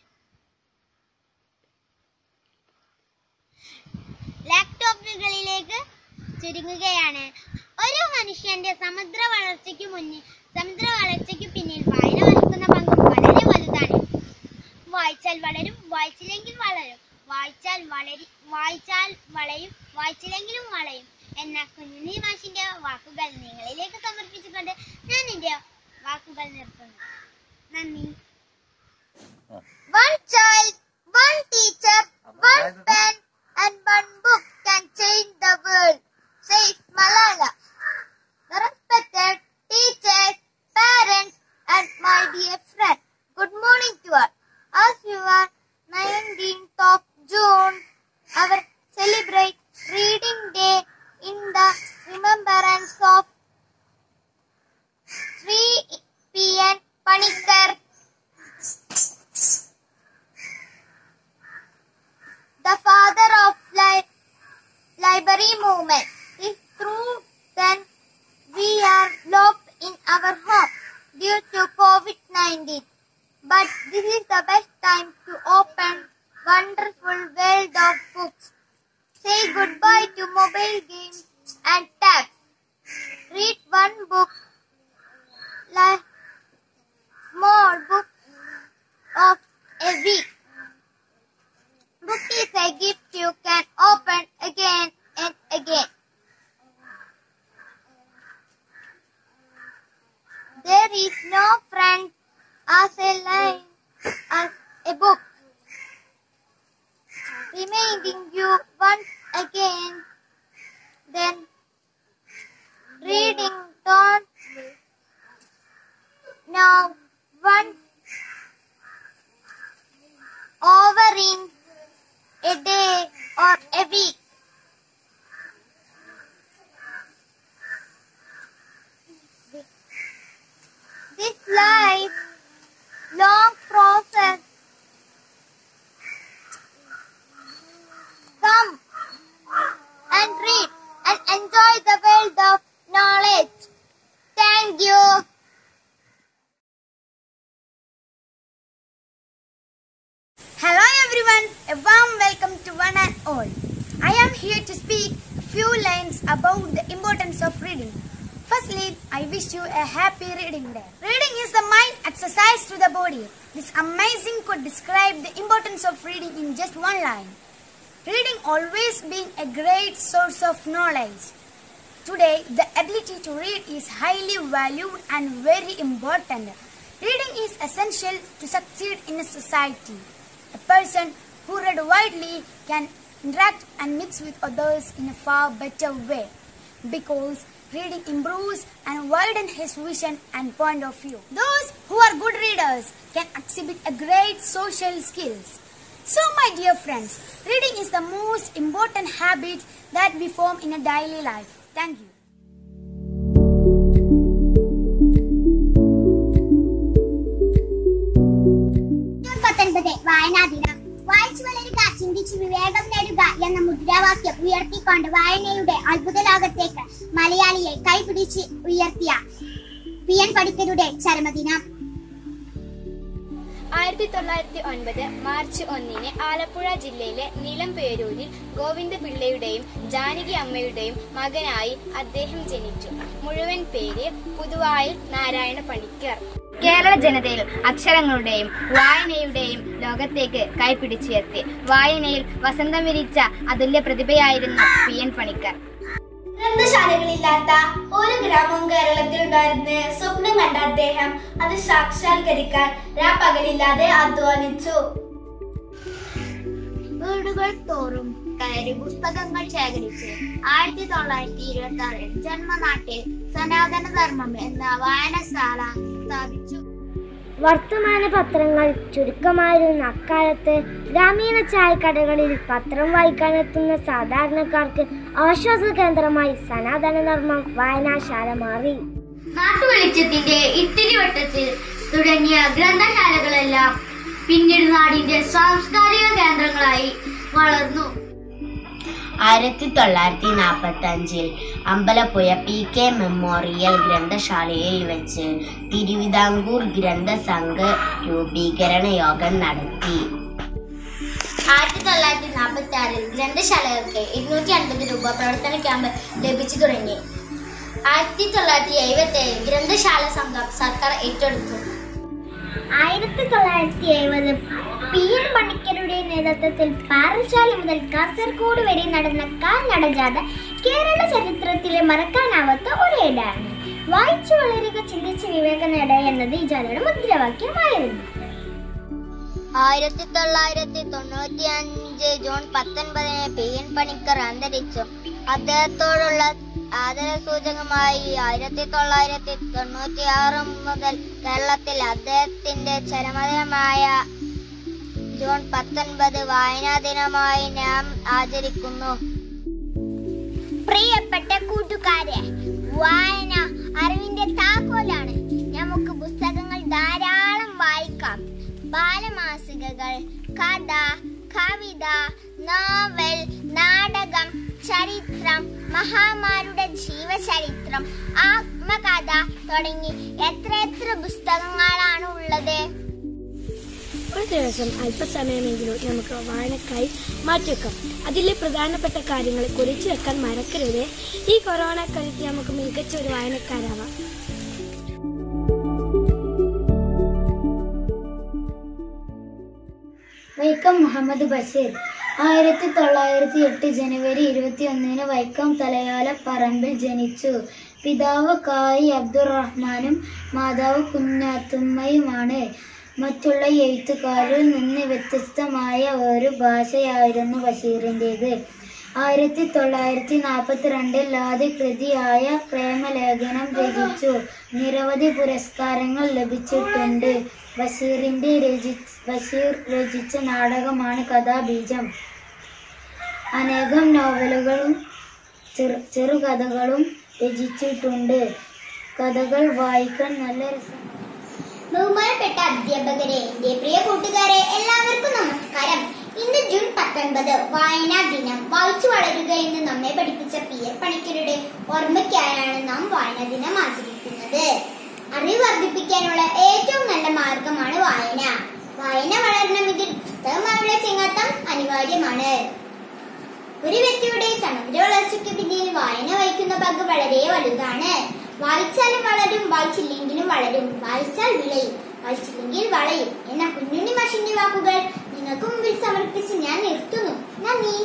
ലാപ്ടോപ്പുകളിലേക്ക് ചുരുങ്ങുകയാണ് ഒരു മനുഷ്യന്റെ സമുദ്ര വളർച്ചയ്ക്ക് മുന്നിൽ സമുദ്ര വളർച്ചയ്ക്ക് പിന്നിൽ വായന വഹിക്കുന്ന പങ്ക് വളരെ വലുതാണ് വായിച്ചാൽ വളരും വായിച്ചില്ലെങ്കിൽ വളരും വായിച്ചാൽ വളരി വായിച്ചാൽ വളയും വായിച്ചില്ലെങ്കിലും വളയും എന്ന കുഞ്ഞുണ്ണി മാഷിന്റെ വാക്കുകൾ നിങ്ങളിലേക്ക് സമർപ്പിച്ചുകൊണ്ട് ഞാൻ എന്റെ വാക്കുകൾ നിർത്തുന്നു നന്ദി One child, one teacher, one pen, and one book can change the world, says Malala. The respected teachers, parents, and my dear friend, good morning to all. As you are 19th of June, our celebrate Reading Day in the remembrance of Sri P.N. Panikkar, the father of li- library movement. It's true then we are locked in our home due to COVID-19. But this is the best time to open wonderful world of books. Say goodbye to mobile games and tabs. Read one book, like small book of a week. Book is a gift you can open again and again. There is no friend as a line as a book. Reminding you once again, then reading don't now once over in a day or a week. This life long process come and read and enjoy the world of knowledge. Thank you. Hello everyone, a warm welcome to one and all. I am here to speak a few lines about the importance of reading. Firstly, I wish you a happy reading day. Reading is the mind exercise to the body. This amazing could describe the importance of reading in just one line. Reading always being a great source of knowledge. Today, the ability to read is highly valued and very important. Reading is essential to succeed in a society. A person who read widely can interact and mix with others in a far better way because reading improves and widens his vision and point of view. Those who are good readers can exhibit a great social skills. So my dear friends, reading is the most important habit that we form in a daily life. Thank you. വായനാ ദിനം വായിച്ചു വളരുക ചിന്തിച്ചു വിവേകം നേടുക എന്ന മുദ്രാവാക്യം ഉയർത്തിക്കൊണ്ട് വായനയുടെ അത്ഭുത ലോകത്തേക്ക് മലയാളിയെ കൈപിടിച്ച് ഉയർത്തിയ പി എൻ പണിക്കരുടെ ചരമദിനം ആയിരത്തി തൊള്ളായിരത്തി ഒൻപത് മാർച്ച് ഒന്നിന് ആലപ്പുഴ ജില്ലയിലെ നിലംപേരൂരിൽ ഗോവിന്ദപിള്ളയുടെയും ജാനകി അമ്മയുടെയും മകനായി അദ്ദേഹം ജനിച്ചു മുഴുവൻ പേര് പുതുവായിൽ നാരായണ പണിക്കർ കേരള ജനതയിൽ അക്ഷരങ്ങളുടെയും വായനയുടെയും ലോകത്തേക്ക് കൈപിടിച്ചുയർത്തി വായനയിൽ വസന്തം വിരിച്ച അതുല്യ പ്രതിഭയായിരുന്നു പി എൻ പണിക്കർ ഗ്രന്ഥശാലകളില്ലാത്ത ഒരു ഗ്രാമവും കേരളത്തിലുണ്ടായിരുന്ന് സ്വപ്നം കണ്ട അദ്ദേഹം അത് സാക്ഷാത്കരിക്കാൻ രാപ്പകലില്ലാതെ അധ്വാനിച്ചു വീടുകൾ തോറും കയറി പുസ്തകങ്ങൾ ശേഖരിച്ച് ആയിരത്തി തൊള്ളായിരത്തി ഇരുപത്തി ആറിൽ ജന്മനാട്ടിൽ സനാതന ധർമ്മം എന്ന വായനശാല സ്ഥാപിച്ചു വർത്തമാന പത്രങ്ങൾ ചുരുക്കമായിരുന്ന അക്കാലത്ത് ഗ്രാമീണ ചായക്കടകളിൽ പത്രം വായിക്കാനെത്തുന്ന സാധാരണക്കാർക്ക് ആശ്വാസ കേന്ദ്രമായി സനാതന ധർമ്മം വായനാശാല മാറി നാട്ടുവെളിച്ചത്തിന്റെ ഇത്തിരി വട്ടത്തിൽ തുടങ്ങിയ ഗ്രന്ഥശാലകളെല്ലാം പിന്നീട് നാടിന്റെ സാംസ്കാരിക കേന്ദ്രങ്ങളായി വളർന്നു ആയിരത്തി തൊള്ളായിരത്തി നാൽപ്പത്തി അഞ്ചിൽ അമ്പലപ്പുഴ പി കെ മെമ്മോറിയൽ ഗ്രന്ഥശാലയിൽ വെച്ച് തിരുവിതാംകൂർ ഗ്രന്ഥസംഘ രൂപീകരണ യോഗം നടത്തി ആയിരത്തി തൊള്ളായിരത്തി നാൽപ്പത്തി ആറിൽ ഗ്രന്ഥശാലകൾക്ക് ഇരുന്നൂറ്റി അൻപത് രൂപ പ്രവർത്തന ക്യാമ്പ് ലഭിച്ചു തുടങ്ങി ആയിരത്തി തൊള്ളായിരത്തി എഴുപത്തി ഏഴിൽ ഗ്രന്ഥശാല സംഘം സർക്കാർ ഏറ്റെടുത്തു ആയിരത്തി തൊള്ളായിരത്തി എഴുപത് പി എൻ പണിക്കരുടെ നേതൃത്വത്തിൽ പാറശാല മുതൽ കാസർഗോഡ് വരെ നടന്ന കാൽനട ജാഥ കേരള ചരിത്രത്തിലെ മറക്കാനാവാത്ത ഒരേടാണ് വായിച്ചു വളരുക ചിന്തിച്ച് വിവേകം നേടുക എന്നത് ഈ ജാഥയുടെ മുദ്രാവാക്യമായിരുന്നു ആയിരത്തി തൊള്ളായിരത്തി തൊണ്ണൂറ്റി അഞ്ച് ജൂൺ പത്തൊൻപതിന് പി എൻ പണിക്കർ അന്തരിച്ചു അദ്ദേഹത്തോടുള്ള ആദരസൂചകമായി ആയിരത്തി തൊള്ളായിരത്തി തൊണ്ണൂറ്റി ആറ് മുതൽ കേരളത്തിൽ അദ്ദേഹത്തിന്റെ ചരമദിനമായ ജൂൺ പത്തൊൻപത് വായനാ ദിനമായി നാം ആചരിക്കുന്നു പ്രിയപ്പെട്ട കൂട്ടുകാരെ വായന അറിവിന്റെ താക്കോലാണ് നമുക്ക് പുസ്തകങ്ങൾ ധാരാളം വായിക്കാം ബാലമാസികകൾ കഥ കവിത നോവൽ നാടകം ചരിത്രം മഹാമാരുടെ ജീവചരിത്രം ആത്മകഥ തുടങ്ങി എത്ര എത്ര പുസ്തകങ്ങളാണ് ഉള്ളത് ഒരു ദിവസം അല്പസമയമെങ്കിലും നമുക്ക് വായനക്കായി മാറ്റിവെക്കാം അതിലെ പ്രധാനപ്പെട്ട കാര്യങ്ങൾ കുറിച്ചു വെക്കാൻ മറക്കരുത് ഈ കൊറോണ കാലത്ത് നമുക്ക് മികച്ച ഒരു വായനക്കാരാവാം വൈക്കം മുഹമ്മദ് ബഷീർ ആയിരത്തി തൊള്ളായിരത്തി എട്ട് ജനുവരി ഇരുപത്തി ഒന്നിന് വൈക്കം തലയാല പറമ്പിൽ ജനിച്ചു പിതാവ് കായി അബ്ദുറഹ്മാനും മാതാവ് കുഞ്ഞാത്തുമ്മയുമാണ് മറ്റുള്ള എഴുത്തുകാരിൽ നിന്ന് വ്യത്യസ്തമായ ഒരു ഭാഷയായിരുന്നു ബഷീറിൻ്റേത് ആയിരത്തി തൊള്ളായിരത്തി നാൽപ്പത്തിരണ്ടിൽ ആദ്യ കൃതിയായ പ്രേമലേഖനം രചിച്ചു നിരവധി പുരസ്കാരങ്ങൾ ലഭിച്ചിട്ടുണ്ട് ബഷീറിന്റെ രചി ബഷീർ രചിച്ച നാടകമാണ് കഥാബീജം അനേകം നോവലുകളും ചെറു ചെറുകഥകളും രചിച്ചിട്ടുണ്ട് കഥകൾ വായിക്കാൻ നല്ല രസം ബഹുമാനപ്പെട്ട അധ്യാപകരെ എന്റെ പ്രിയ കൂട്ടുകാരെ എല്ലാവർക്കും നമസ്കാരം ഇന്ന് ജൂൺ പത്തൊൻപത് വായനാ ദിനം വായിച്ചു വളരുക എന്ന് നമ്മെ പഠിപ്പിച്ച പി എൻ പണിക്കരുടെ ഓർമ്മയ്ക്കായാണ് നാം വായനാ ദിനം ആചരിക്കുന്നത് അറിവ് വർദ്ധിപ്പിക്കാനുള്ള ഏറ്റവും നല്ല മാർഗമാണ് വായന വായന വളരണമെങ്കിൽ പുസ്തകമായുള്ള ചെങ്ങാത്തം അനിവാര്യമാണ് ഒരു വ്യക്തിയുടെ സമഗ്ര വളർച്ചയ്ക്ക് പിന്നിൽ വായന വഹിക്കുന്ന പങ്ക് വളരെ വലുതാണ് വായിച്ചാലും വളരും വായിച്ചില്ലെങ്കിലും വളരും വായിച്ചാൽ വിളയും വായിച്ചില്ലെങ്കിൽ വളയും എന്ന കുഞ്ഞുണ്ണി മാഷിന്റെ വാക്കുകൾ നിങ്ങൾക്ക് മുമ്പിൽ സമർപ്പിച്ച് ഞാൻ നിർത്തുന്നു നന്ദി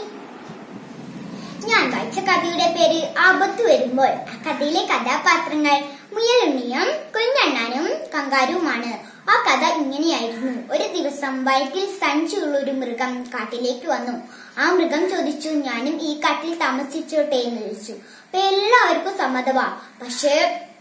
ഞാൻ വായിച്ച കഥയുടെ പേര് ആപത്ത് വരുമ്പോൾ ആ കഥയിലെ കഥാപാത്രങ്ങൾ മുയലുണ്ണിയും കുഞ്ഞണ്ണാനും കങ്കാരുമാണ് ആ കഥ ഇങ്ങനെയായിരുന്നു ഒരു ദിവസം വയറ്റിൽ സഞ്ചിയുള്ള ഒരു മൃഗം കാട്ടിലേക്ക് വന്നു ആ മൃഗം ചോദിച്ചു ഞാനും ഈ കാട്ടിൽ താമസിച്ചോട്ടെ എന്ന് ചോദിച്ചു അപ്പൊ എല്ലാവർക്കും സമ്മതമാ പക്ഷേ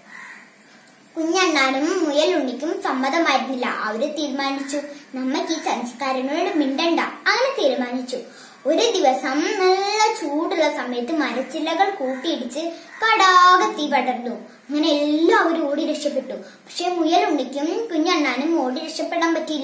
കുഞ്ഞണ്ണാനും മുയലുണ്ണിക്കും സമ്മതമായിരുന്നില്ല അവര് തീരുമാനിച്ചു നമ്മക്ക് ഈ സഞ്ചിക്കാരനോട് മിണ്ടണ്ട അങ്ങനെ തീരുമാനിച്ചു ഒരു ദിവസം നല്ല ചൂടുള്ള സമയത്ത് മരച്ചില്ലകൾ കൂട്ടിയിടിച്ച് കടാകെ തീ പടർന്നു അങ്ങനെ എല്ലാവരും ഓടി രക്ഷപ്പെട്ടു പക്ഷെ മുയലുണ്ണിക്കും കുഞ്ഞണ്ണാനും ഓടി രക്ഷപ്പെടാൻ പറ്റിയില്ല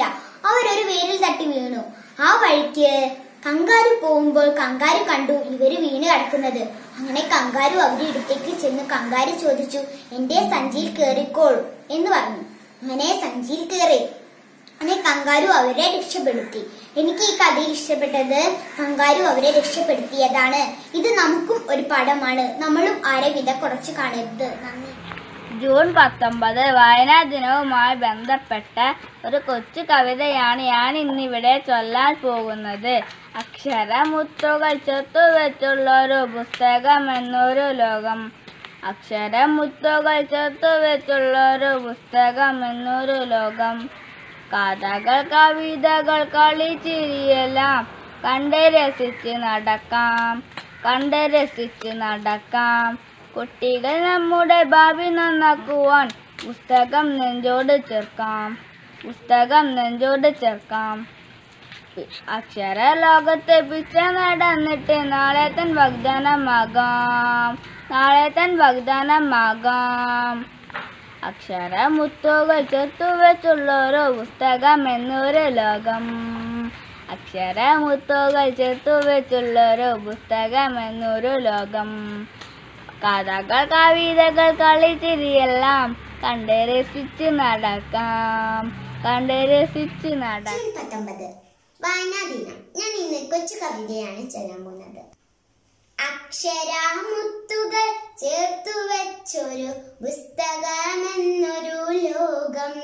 അവരൊരു വേരിൽ തട്ടി വീണു ആ വഴിക്ക് കങ്കാരു പോകുമ്പോൾ കങ്കാരു കണ്ടു ഇവര് വീണ് കിടക്കുന്നത് അങ്ങനെ കങ്കാരു അവരുടെ അടുത്തേക്ക് ചെന്ന് കങ്കാരു ചോദിച്ചു എന്റെ സഞ്ചിയിൽ കേറിക്കോൾ എന്ന് പറഞ്ഞു അങ്ങനെ സഞ്ചിയിൽ കയറി അങ്ങനെ കങ്കാരു അവരെ രക്ഷപ്പെടുത്തി എനിക്ക് ഈ കഥയിൽ ഇഷ്ടപ്പെട്ടത് കങ്കാരു അവരെ രക്ഷപ്പെടുത്തിയതാണ് ഇത് നമുക്കും ഒരു പാഠമാണ് നമ്മളും ആരെ വിധ കുറച്ച് കാണരുത് നന്ദി ജൂൺ പത്തൊമ്പത് വായനാ ദിനവുമായി ബന്ധപ്പെട്ട ഒരു കൊച്ചു കവിതയാണ് ഞാൻ ഇന്നിവിടെ ചൊല്ലാൻ പോകുന്നത് അക്ഷരമുത്തുകൾ ചേർത്തുവെച്ചുള്ള ഒരു പുസ്തകം എന്നൊരു ലോകം അക്ഷരമുത്തുകൾ ചേർത്തുവെച്ചുള്ള ഒരു പുസ്തകം എന്നൊരു ലോകം കഥകൾ കവിതകൾ കളിച്ചിരിയെല്ലാം കണ്ട് രസിച്ച് നടക്കാം കണ്ട് രസിച്ച് നടക്കാം കുട്ടികൾ നമ്മുടെ ഭാവി നന്നാക്കുവാൻ പുസ്തകം നെഞ്ചോട് ചേർക്കാം പുസ്തകം നെഞ്ചോട് ചേർക്കാം അക്ഷര ലോകത്ത് പിച്ച നടന്നിട്ട് നാളെ തൻ വാഗ്ദാനമാകാം നാളെ തൻ വാഗ്ദാനമാകാം അക്ഷരമുത്തുകൾ ചേർത്തു വെച്ചുള്ളൊരു പുസ്തകം എന്നൊരു ലോകം അക്ഷരമുത്തുകൾ ചേർത്തു വെച്ചുള്ളൊരു പുസ്തകം എന്നൊരു ലോകം കഥകൾ കവിതകൾ കളിച്ചിരിയെല്ലാം കണ്ട് രസിച്ച് നടക്കാം കണ്ട് രസിച്ച് നടക്കാം പത്തൊമ്പത് വായനാ ദിനം ഞാൻ ഇന്ന് കൊച്ചു കവിതയാണ് ചൊല്ലാൻ പോകുന്നത് അക്ഷരാമുത്തുകൾ ചേർത്തു വെച്ചൊരു പുസ്തകമെന്നൊരു ലോകം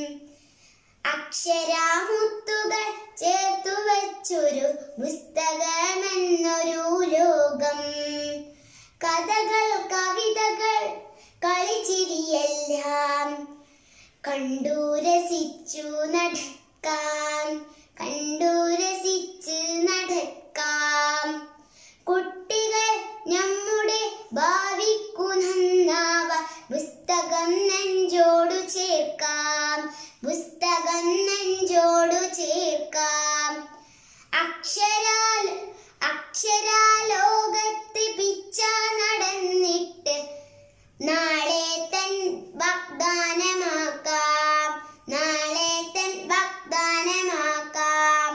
അക്ഷരാമുത്തുകൾ ചേർത്തു വെച്ചൊരു പുസ്തകമെന്നൊരു ലോകം കഥകൾ കവിതകൾ കളിച്ചിരിയെല്ലാം കണ്ടു രസിച്ചു നടക്കാം കണ്ടു രസിച്ച് നടക്കാം കുട്ടികൾ നമ്മുടെ ഭാവിക്കു നന്നാവ പുസ്തകം നെഞ്ചോടു ചേർക്കാം പുസ്തകം നെഞ്ചോടു ചേർക്കാം അക്ഷരാൽ അക്ഷരാലോകത്ത് പിച്ച നടന്നിട്ട് നാളെ തൻ വാഗ്ദാനമാക്കാം നാളെ തൻ വാഗ്ദാനമാക്കാം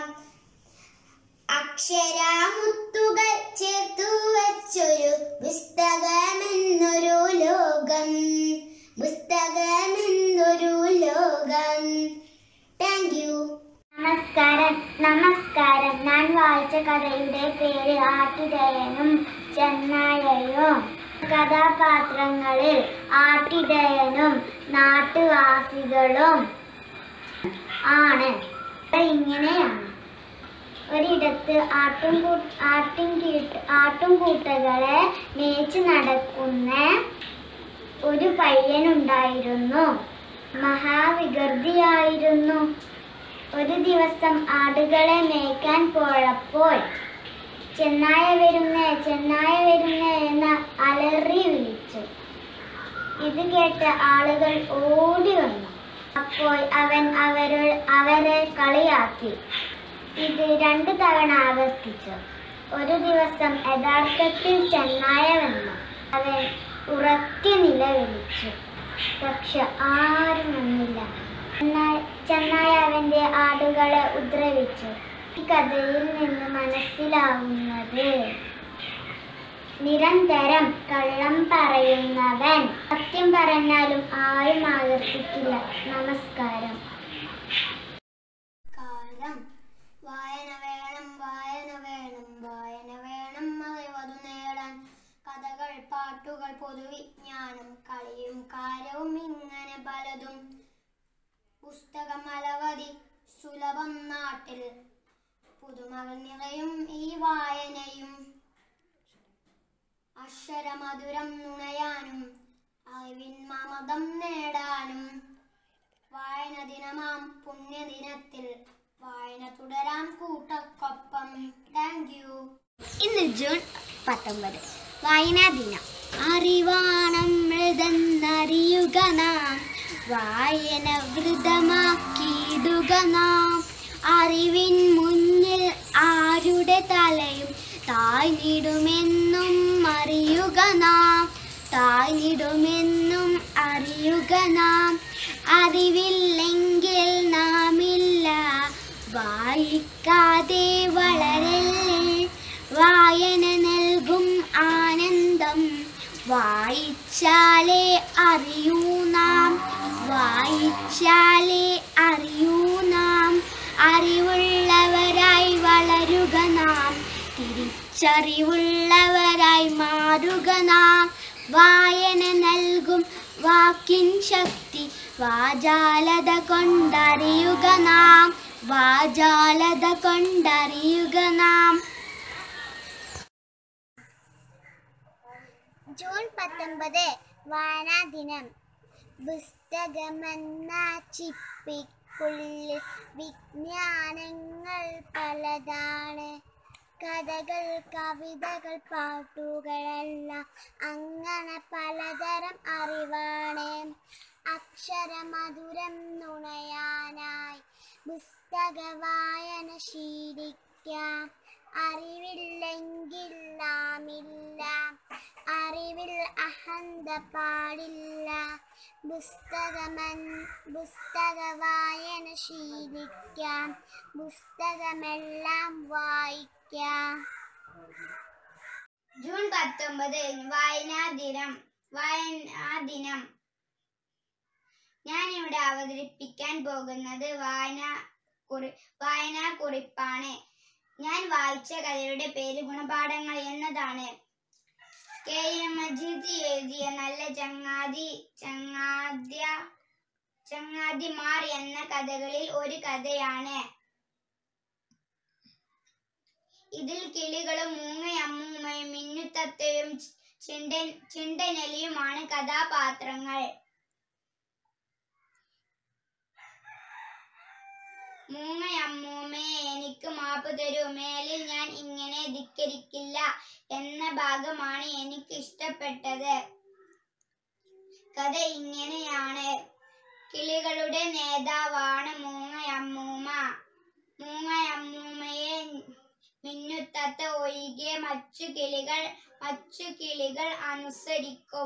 അക്ഷരാമുത്തുകൾ ചേർത്തു വച്ചൊരു പുസ്തകമെന്നൊരു ലോകം പുസ്തകമെന്നൊരു ലോകം താങ്ക് യു നമസ്കാരം നമസ്കാരം ഞാൻ വായിച്ച കഥയുടെ പേര് ആട്ടിടയനും ചെന്നായയും കഥാപാത്രങ്ങളിൽ ആട്ടിടയനും നാട്ടുവാസികളും ആണ് ഇത് ഇങ്ങനെയാണ് ഒരിടത്ത് ആട്ടും ആട്ടും കീട്ട് ആട്ടും കൂട്ടകളെ മേച്ച് നടക്കുന്ന ഒരു പയ്യനുണ്ടായിരുന്നു മഹാവികൃതിയായിരുന്നു ഒരു ദിവസം ആടുകളെ മേയ്ക്കാൻ പോയപ്പോൾ ചെന്നായ വരുന്നേ ചെന്നായ വരുന്നേ എന്ന് അലറി വിളിച്ചു ഇത് കേട്ട ആളുകൾ ഓടി വന്നു അപ്പോൾ അവൻ അവരെ അവരെ കളിയാക്കി ഇത് രണ്ടു തവണ ആവർത്തിച്ചു ഒരു ദിവസം യഥാർത്ഥത്തിൽ ചെന്നായ വന്നു അവൻ ഉറക്കെ നിലവിളിച്ചു പക്ഷെ ആരും വന്നില്ല എന്നാൽ ചെന്നായ അവന്റെ ആടുകളെ ഉപദ്രവിച്ചു ഈ കഥയിൽ നിന്ന് മനസ്സിലാവുന്നത് നിരന്തരം കള്ളം പറയുന്നവൻ സത്യം പറഞ്ഞാലും ആരും ആവർത്തിക്കില്ല നമസ്കാരം കാലം വായന വേണം വായന വേണം വായന വേണം അറിവതു നേടാൻ കഥകൾ പാട്ടുകൾ പൊതുവിജ്ഞാനം കളിയും കാര്യവും ഇങ്ങനെ പലതും പുസ്തകം അലവധി സുലഭം നാട്ടിൽ പുതുമകൾ നിറയും ഈ വായനയും അക്ഷരമധുരം നുണയാനും അറിവിൻ മമതം നേടാനും വായന ദിനമാം പുണ്യദിനത്തിൽ വായന തുടരാൻ കൂട്ടക്കൊപ്പം താങ്ക് യു ഇന്ന് ജൂൺ പത്തൊമ്പത് വായനാ ദിനം അറിവാണമൃതെന്നറിയുക നാം വായന വൃതമാക്കിയിടുക നാം അറിവിൻ മുന്നിൽ ആരുടെ തലയും താഴ്ന്നിടുമെന്നും അറിയുക നാം താഴ്ന്നിടുമെന്നും അറിയുക നാം അറിവില്ലെങ്കിൽ നാമില്ല വായിച്ചാലേ അറിയൂ നാം വായിച്ചാലേ അറിയൂ നാം അറിവുള്ളവരായി വളരുക നാം തിരിച്ചറിവുള്ളവരായി മാറുക നാം വായന നൽകും വാക്കിൻ ശക്തി വാചാലത കൊണ്ടറിയുക നാം വാചാലത കൊണ്ടറിയുക നാം ജൂൺ പത്തൊമ്പത് വായനാ ദിനം പുസ്തകമെന്ന ചിപ്പിക്കുള്ളിൽ വിജ്ഞാനങ്ങൾ പലതാണ് കഥകൾ കവിതകൾ പാട്ടുകളെല്ലാം അങ്ങനെ പലതരം അറിവാണ് അക്ഷരമധുരം നുണയാനായി പുസ്തക വായന ശീലിക്കാം അറിവില്ലെങ്കിൽ നാമില്ല അറിവിൽ അഹന്ത പാടില്ല പുസ്തകമൻ പുസ്തക വായന ശീലിക്കാം പുസ്തകമെല്ലാം വായിക്കാം ജൂൺ പത്തൊമ്പത് വായനാ ദിനം വായനാ ദിനം ഞാൻ ഇവിടെ അവതരിപ്പിക്കാൻ പോകുന്നത് വായന കുറി വായനാ കുറിപ്പാണ് ഞാൻ വായിച്ച കഥയുടെ പേര് ഗുണപാഠങ്ങൾ എന്നതാണ് കെ എം മജീദ് എഴുതിയ നല്ല ചങ്ങാതി ചങ്ങാദ്യ ചങ്ങാതിമാർ എന്ന കഥകളിൽ ഒരു കഥയാണ് ഇതിൽ കിളികളും മൂങ്ങയമ്മൂമ്മയും മിന്നുത്തത്തയും ചിണ്ടൻ ചിണ്ടനലിയുമാണ് കഥാപാത്രങ്ങൾ മൂങ്ങയമ്മൂമ്മേ എനിക്ക് മാപ്പ് തരൂ മേലിൽ ഞാൻ ഇങ്ങനെ ധിക്കരിക്കില്ല എന്ന ഭാഗമാണ് എനിക്ക് ഇഷ്ടപ്പെട്ടത് കഥ ഇങ്ങനെയാണ് കിളികളുടെ നേതാവാണ് മൂങ്ങയമ്മൂമ്മ മൂങ്ങയമ്മൂമ്മയെ മിന്നുത്തത്ത ഒഴികെ മറ്റു കിളികൾ മറ്റു കിളികൾ അനുസരിക്കും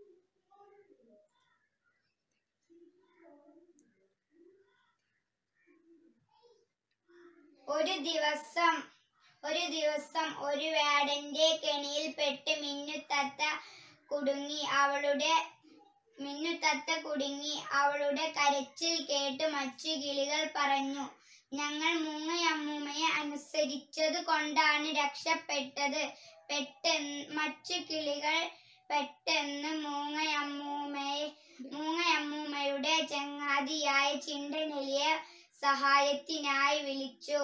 ഒരു ദിവസം ഒരു ദിവസം ഒരു വേടന്റെ കെണിയിൽപ്പെട്ട് മിന്നുത്തത്ത കുടുങ്ങി അവളുടെ മിന്നുത്തത്ത കുടുങ്ങി അവളുടെ കരച്ചിൽ കേട്ട് മറ്റു കിളികൾ പറഞ്ഞു ഞങ്ങൾ മൂങ്ങയമ്മൂമ്മയെ അനുസരിച്ചത് കൊണ്ടാണ് രക്ഷപ്പെട്ടത് പെട്ടെന്ന് മറ്റു കിളികൾ പെട്ടെന്ന് മൂങ്ങയമ്മൂമ്മയെ മൂങ്ങയമ്മൂമ്മയുടെ ചങ്ങാതിയായ ചിണ്ടനെലിയെ സഹായത്തിനായി വിളിച്ചു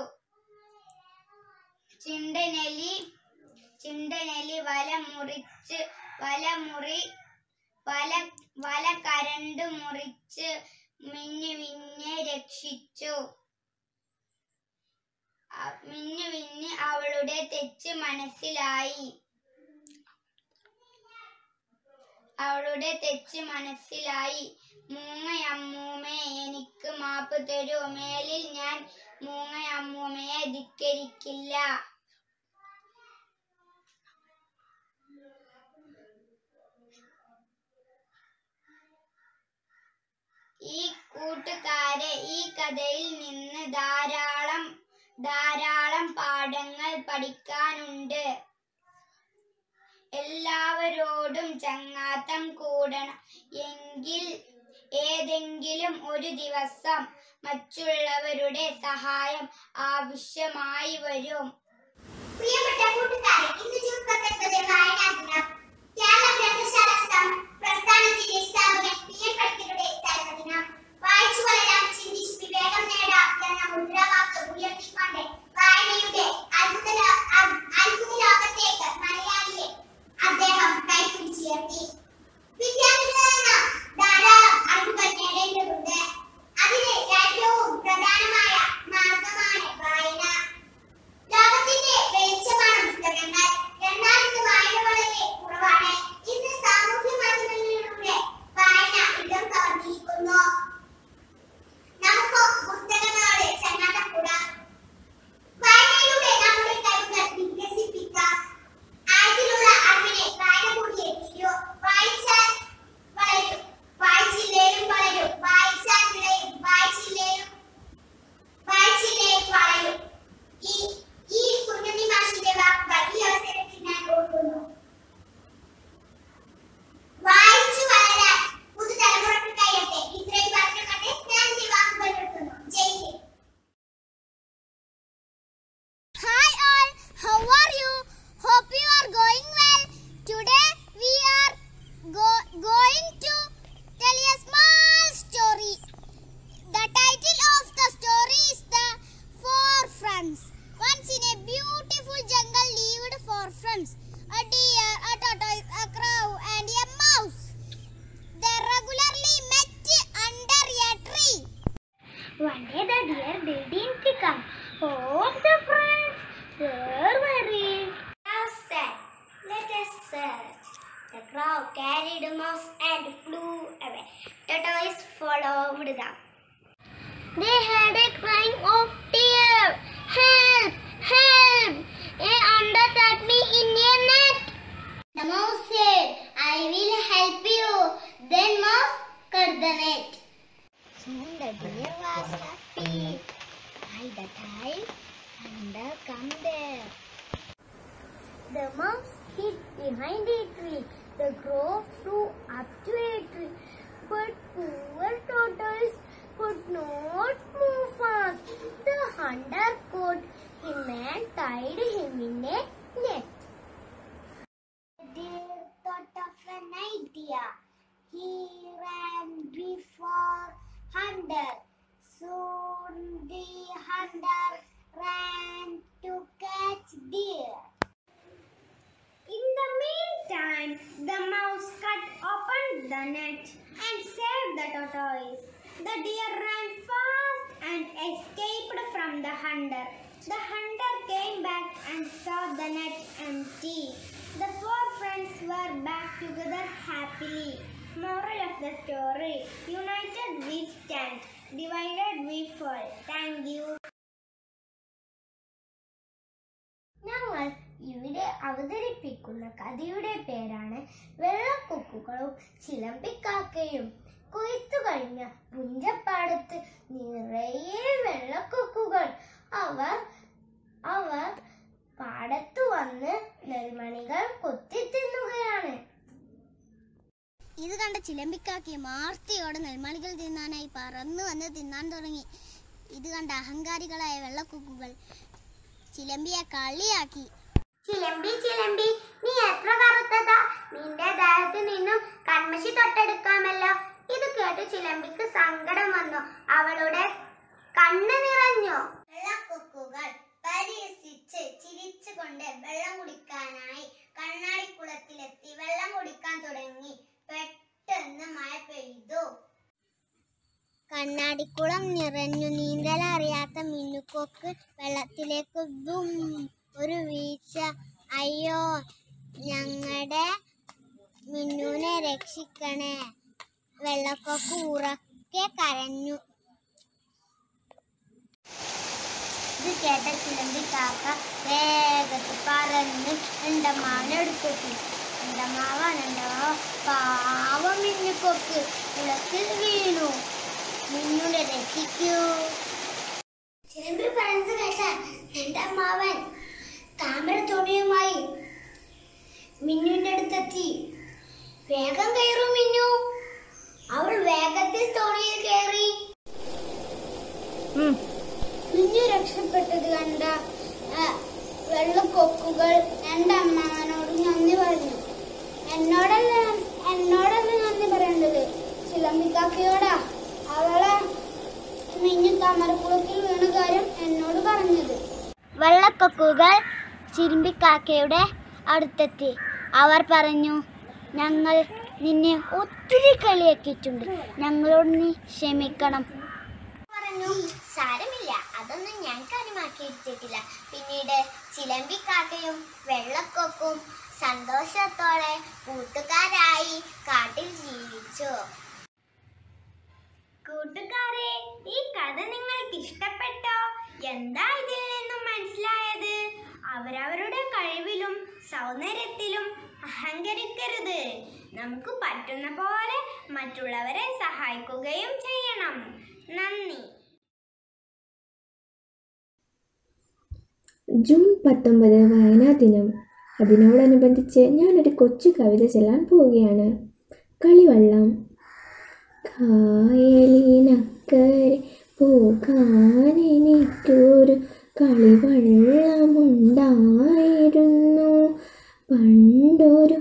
ചിണ്ടനെലി ചിണ്ടനെലി വല മുറിച്ച് വല മുറി വല വല കരണ്ട് മുറിച്ച് മിന്നു വിഞ്ഞെ രക്ഷിച്ചു അ- മിന്നു വിഞ്ഞ് അവളുടെ തെറ്റ് മനസ്സിലായി അവളുടെ തെറ്റ് മനസ്സിലായി മൂങ്ങയമ്മൂമ്മേ എനിക്ക് മാപ്പ് തരൂ മേലിൽ ഞാൻ മൂങ്ങയമ്മൂമ്മയെ ധിക്കരിക്കില്ല ഈ കൂട്ടുകാരെ ഈ കഥയിൽ നിന്ന് ധാരാളം ധാരാളം പാഠങ്ങൾ പഠിക്കാനുണ്ട് എല്ലാവരോടും ചങ്ങാത്തം കൂടണം എങ്കിൽ ഏതെങ്കിലും ഒരു ദിവസം മറ്റുള്ളവരുടെ സഹായം ആവശ്യമായി വരും പ്രിയപ്പെട്ട കൂട്ടുകാരെ ഇന്ന് ജൂൺ പത്തൊൻപത് വായനാ ദിനം കേരള ഗ്രന്ഥശാല സം- പ്രസ്ഥാനത്തിന്റെ സ്ഥാപകൻ പി എൻ പണിക്കരുടെ ജന്മദിനം വായിച്ചു വളരാം ചിന്തിച്ച് വിവേകം നേടാം എന്ന മുദ്രാവാക്യം ഉയർത്തിക്കൊണ്ട് വായനയുടെ അത്ഭുത ലോ- അ- അത്ഭുത ലോകത്തേക്ക് മലയാളിയെ അദ്ദേഹം കൈപിടിച്ചുയർത്തി വിദ്യാർത്ഥികളാണ് ധാരാളം അറിവുകൾ നേടേണ്ടതുണ്ട് അതിന് ഏറ്റവും പ്രധാനമായ മാർഗമാണ് വായന ലോകത്തിന്റെ വെളിച്ചമാണ് പുസ്തകങ്ങൾ എന്നാൽ ഇന്ന് വായന വളരെ കുറവാണ് ഇന്ന് സാമൂഹ്യ മാധ്യമങ്ങളിലൂടെ വായന ഇടം കവർന്നിരിക്കുന്നു നമുക്ക് പുസ്തകങ്ങളോട് ചങ്ങാത്തം കൂടാം friends, a deer, a tortoise, a crow, and a mouse. They regularly met under a tree. One day the deer didn't come. All the friends were worried. Crow said, Let us search. The crow carried a mouse and flew away. Tortoise followed them. They heard a crying of tear. Help! Help! A under trapped me in a net. The mouse said, I will help you. Then mouse cut the net. Soon the deer was happy. By the time under come there. The mouse hid behind a tree. The crow flew up to a tree. But poor tortoise could not move fast. The hunter caught him and tied him in a net. The deer thought of an idea. He ran before hunter. Soon the hunter ran to catch deer. In the meantime, the mouse cut open the net and saved the tortoise. The deer ran fast and escaped from the hunter. The hunter came back and saw the net empty. The four friends were back together happily. Moral of the story United we stand, divided we fall. Thank you. ഞങ്ങൾ ഇവിടെ അവതരിപ്പിക്കുന്ന കഥയുടെ പേരാണ് വെള്ളക്കൊക്കുകളും ചിലമ്പിക്കാക്കയും കൊയ്ത്തു കഴിഞ്ഞ പുഞ്ചപ്പാടത്ത് നിറയെ വെള്ളക്കൊക്കുകൾ അവർ അവർ പാടത്തു വന്ന് നെൽമണികൾ കൊത്തി തിന്നുകയാണ് ഇത് കണ്ട ചിലമ്പിക്കാക്കി മാർത്തിയോടെ നെൽമണികൾ തിന്നാനായി പറന്നു വന്ന് തിന്നാൻ തുടങ്ങി ഇത് കണ്ട അഹങ്കാരികളായ വെള്ളക്കുക്കുകൾ ചിലമ്പിയെ കളിയാക്കി ചിലമ്പി ചിലമ്പി നീ എത്ര കറുത്തതാ നിന്റെ ദേഹത്ത് നിന്നും കൺമശി തൊട്ടെടുക്കാമല്ലോ ഇത് കേട്ട് ചിലമ്പിക്ക് സങ്കടം വന്നു അവളുടെ കണ്ണ് നിറഞ്ഞു വെള്ളക്കൊക്കുകൾ പരിഹസിച്ച് ചിരിച്ചുകൊണ്ട് വെള്ളം കുടിക്കാനായി കണ്ണാടിക്കുളത്തിലെത്തി വെള്ളം കുടിക്കാൻ തുടങ്ങി പെട്ടെന്ന് മഴ പെയ്തു കണ്ണാടിക്കുളം നിറഞ്ഞു നീന്തൽ അറിയാത്ത മിന്നുക്കൊക്ക് വെള്ളത്തിലേക്ക് ദും ഒരു വീഴ്ച അയ്യോ ഞങ്ങളുടെ മിന്നുനെ രക്ഷിക്കണേ വെള്ളക്കൊക്ക് ഉറക്കെ കരഞ്ഞു ഇത് കേട്ട ചിലമ്പി കാക്ക വേഗത്തിൽ പറന്ന് എണ്ടമാവനെടുത്തെത്തി എണ്ടമാവാനുണ്ടോ പാവം മിന്നുക്കൊക്ക് കുളത്തിൽ വീണു മിന്നുനെ രക്ഷിക്കൂ ചിലമ്പി പറയുന്നത് കേട്ട എന്റെ അമ്മാവൻ താമര തുണിയുമായി മിന്നുവിന്റെ അടുത്തെത്തി വേഗം കയറൂ മിന്നു അവൾ വേഗത്തിൽ തോണിയിൽ കയറി മിന്നു രക്ഷപ്പെട്ടത് കണ്ട ആ, വെള്ളക്കൊക്കുകൾ എന്റെ അമ്മാവനോട് നന്ദി പറഞ്ഞു എന്നോടല്ല എന്നോടല്ല നന്ദി പറയേണ്ടത് ചിലമ്പിക്കാക്കയോടാ അവളെ മിന്നു താമരക്കുളത്തിൽ വീണ കാര്യം എന്നോട് പറഞ്ഞത് വെള്ളക്കൊക്കുകൾ ചിരുമ്പിക്കാക്കയുടെ അടുത്തെത്തി അവർ പറഞ്ഞു ഞങ്ങൾ നിന്നെ ഒത്തിരി കളിയാക്കിയിട്ടുണ്ട് ഞങ്ങളോട് നീ ക്ഷമിക്കണം പറഞ്ഞു സാരമില്ല അതൊന്നും ഞാൻ കാര്യമാക്കിയിട്ടില്ല പിന്നീട് ചിലമ്പിക്കാക്കയും വെള്ളക്കൊക്കും സന്തോഷത്തോടെ കൂട്ടുകാരായി കാട്ടിൽ ജീവിച്ചു കൂട്ടുകാരെ ഈ കഥ നിങ്ങൾക്ക് ഇഷ്ടപ്പെട്ടോ എന്താ ഇതിൽ നിന്നും മനസ്സിലായത് അവരവരുടെ കഴിവിലും സൗന്ദര്യത്തിലും അഹങ്കരിക്കരുത് നമുക്ക് പറ്റുന്ന പോലെ മറ്റുള്ളവരെ സഹായിക്കുകയും ചെയ്യണം നന്ദി ജൂൺ പത്തൊമ്പത് വായനാ ദിനം അതിനോടനുബന്ധിച്ച് ഞാനൊരു കൊച്ചു കവിത ചൊല്ലാൻ പോവുകയാണ് കളിവള്ളം കായലിനക്കരെ പോകാനെനിക്കൊരു കളിവള്ളമുണ്ടായിരുന്നു പണ്ടൊരു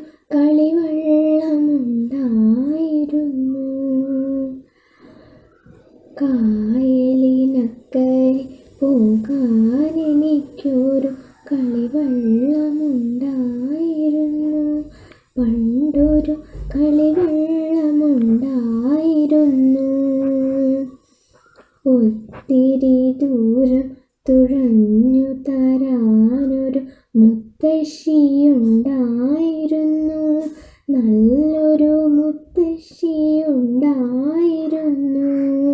കളിവള്ളമുണ്ടായിരുന്നു കായലിനക്കരെ പോകാനെനിക്കൊരു കളിവള്ളമുണ്ടായിരുന്നു മുത്തശ്ശിയുണ്ടായിരുന്നു നല്ലൊരു മുത്തശ്ശിയുണ്ടായിരുന്നു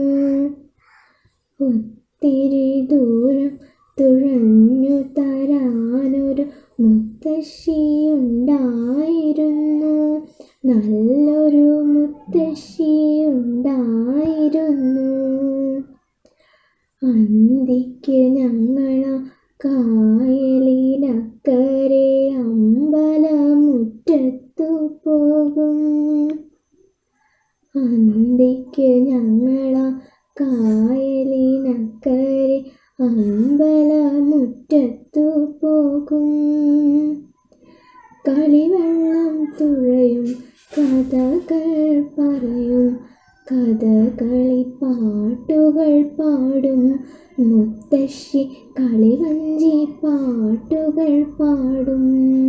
ഒത്തിരി ദൂരം തുഴഞ്ഞു തരാനൊരു മുത്തശ്ശിയുണ്ടായിരുന്നു നല്ലൊരു മുത്തശ്ശിയുണ്ടായിരുന്നു അന്തിക്ക് ഞങ്ങള കായലിനക്കരെ അമ്പലമുറ്റത്തു പോകും അന്തിക്ക് ഞങ്ങള കായലിനക്കരെ അമ്പലമുറ്റത്തു പോകും കളിവെള്ളം തുഴയും കഥകൾ പറയും കഥകളി പാട്ടുകൾ പാടും മുത്തശ്ശി കളിവഞ്ചി പാട്ടുകൾ പാടും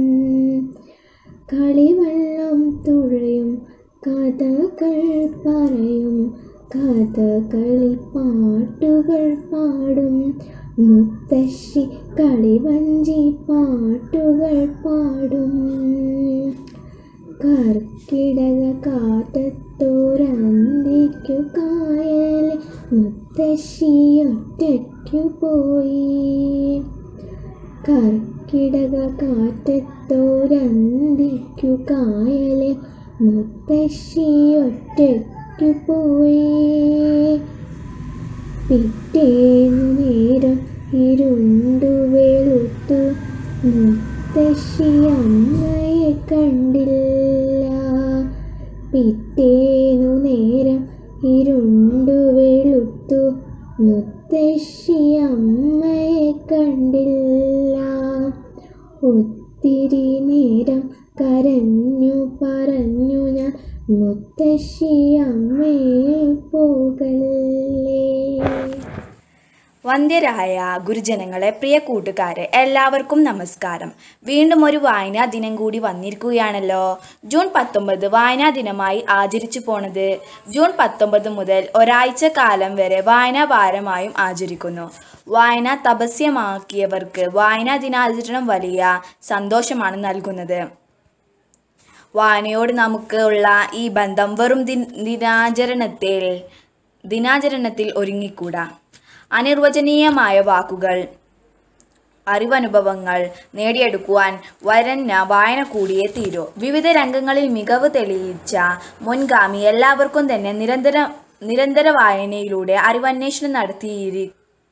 കളിവെള്ളം തുഴയും കഥകൾ പറയും കഥകളി പാട്ടുകൾ പാടും മുത്തശ്ശി കളിവഞ്ചി പാട്ടുകൾ പാടും കർക്കിടക കാറ്റത്തോരന്തിക്കു കായലെ മുത്തശ്ശി ഒറ്റയ്ക്കു പോയി കർക്കിടക കാറ്റത്തോരന്തിക്കു കായലെ മുത്തശ്ശി ഒറ്റയ്ക്കു പോയി പിറ്റേന്നു നേരം ഇരുണ്ടു വെളുത്തു മുത്തശ്ശി അമ്മയെ കണ്ടില്ല പിറ്റേന്നു നേരം ഇരുണ്ടു വെളുത്തു മുത്തശ്ശി അമ്മയെ കണ്ടില്ല ഒത്തിരി നേരം കരഞ്ഞു പറഞ്ഞു ഞാൻ മുത്തശ്ശി അമ്മയെ പോകല്ലേ വന്ധ്യരായ ഗുരുജനങ്ങളെ പ്രിയ കൂട്ടുകാരെ എല്ലാവർക്കും നമസ്കാരം വീണ്ടും ഒരു വായനാ ദിനം കൂടി വന്നിരിക്കുകയാണല്ലോ ജൂൺ പത്തൊമ്പത് വായനാ ദിനമായി ആചരിച്ചു പോണത് ജൂൺ പത്തൊമ്പത് മുതൽ ഒരാഴ്ച കാലം വരെ വായനാ വാരമായും ആചരിക്കുന്നു വായന തപസ്യമാക്കിയവർക്ക് വായനാ ദിനാചരണം വലിയ സന്തോഷമാണ് നൽകുന്നത് വായനയോട് നമുക്ക് ഉള്ള ഈ ബന്ധം വെറും ദിൻ- ദിനാചരണത്തിൽ ദിനാചരണത്തിൽ ഒരുങ്ങിക്കൂടാ അനിർവചനീയമായ വാക്കുകൾ അറിവനുഭവങ്ങൾ നേടിയെടുക്കുവാൻ വരന്ന വായന കൂടിയേ തീരൂ വിവിധ രംഗങ്ങളിൽ മികവ് തെളിയിച്ച മുൻഗാമി എല്ലാവർക്കും തന്നെ നിരന്തര നിരന്തര വായനയിലൂടെ അറിവന്വേഷണം നടത്തിയിരി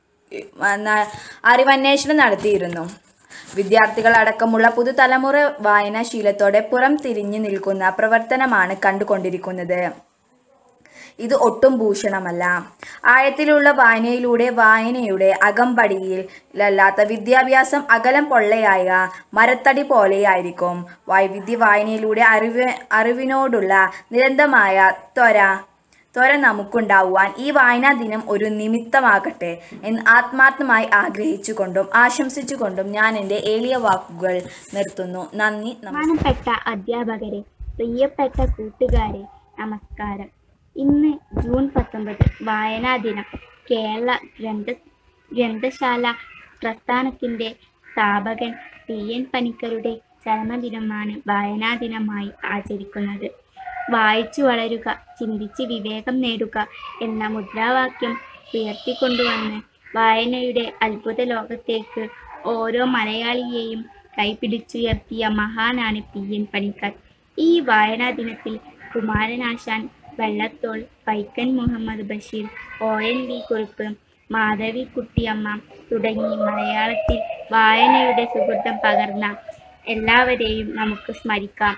ന- അറിവന്വേഷണം നടത്തിയിരുന്നു വിദ്യാർത്ഥികളടക്കമുള്ള പുതുതലമുറ വായനാശീലത്തോടെ പുറം തിരിഞ്ഞു നിൽക്കുന്ന പ്രവർത്തനമാണ് കണ്ടുകൊണ്ടിരിക്കുന്നത് ഇത് ഒട്ടും ഭൂഷണമല്ല ആഴത്തിലുള്ള വായനയിലൂടെ വായനയുടെ അകമ്പടിയിലല്ലാത്ത വിദ്യാഭ്യാസം അകലം പൊള്ളയായ മരത്തടി പോലെയായിരിക്കും വൈവിധ്യ വായനയിലൂടെ അറിവ് അറിവിനോടുള്ള നിരന്തരമായ ത്വര ത്വര നമുക്കുണ്ടാവുവാൻ ഈ വായനാ ദിനം ഒരു നിമിത്തമാകട്ടെ എന്ന് ആത്മാർത്ഥമായി ആഗ്രഹിച്ചുകൊണ്ടും ആശംസിച്ചുകൊണ്ടും ഞാൻ എൻ്റെ എളിയ വാക്കുകൾ നിർത്തുന്നു നന്ദി നമസ്കാരം ബഹുമാനപ്പെട്ട അധ്യാപകരെ പ്രിയപ്പെട്ട കൂട്ടുകാരെ നമസ്കാരം ഇന്ന് ജൂൺ പത്തൊമ്പത് വായനാ ദിനം കേരള ഗ്രന്ഥ ഗ്രന്ഥശാല പ്രസ്ഥാനത്തിൻ്റെ സ്ഥാപകൻ പി എൻ പണിക്കരുടെ ചരമദിനമാണ് വായനാ ദിനമായി ആചരിക്കുന്നത് വായിച്ചു വളരുക ചിന്തിച്ച് വിവേകം നേടുക എന്ന മുദ്രാവാക്യം ഉയർത്തിക്കൊണ്ടുവന്ന് വായനയുടെ അത്ഭുത ലോകത്തേക്ക് ഓരോ മലയാളിയെയും കൈപിടിച്ചുയർത്തിയ മഹാനാണ് പി എൻ പണിക്കർ ഈ വായനാ ദിനത്തിൽ Kumaranasan Vallathol Vaikom Muhammad Basheer O N V Kurup Madhavi കുട്ടിയമ്മ തുടങ്ങി മലയാളത്തിൽ വായനയുടെ സുഹൃത്തം പകർന്ന എല്ലാവരെയും നമുക്ക് സ്മരിക്കാം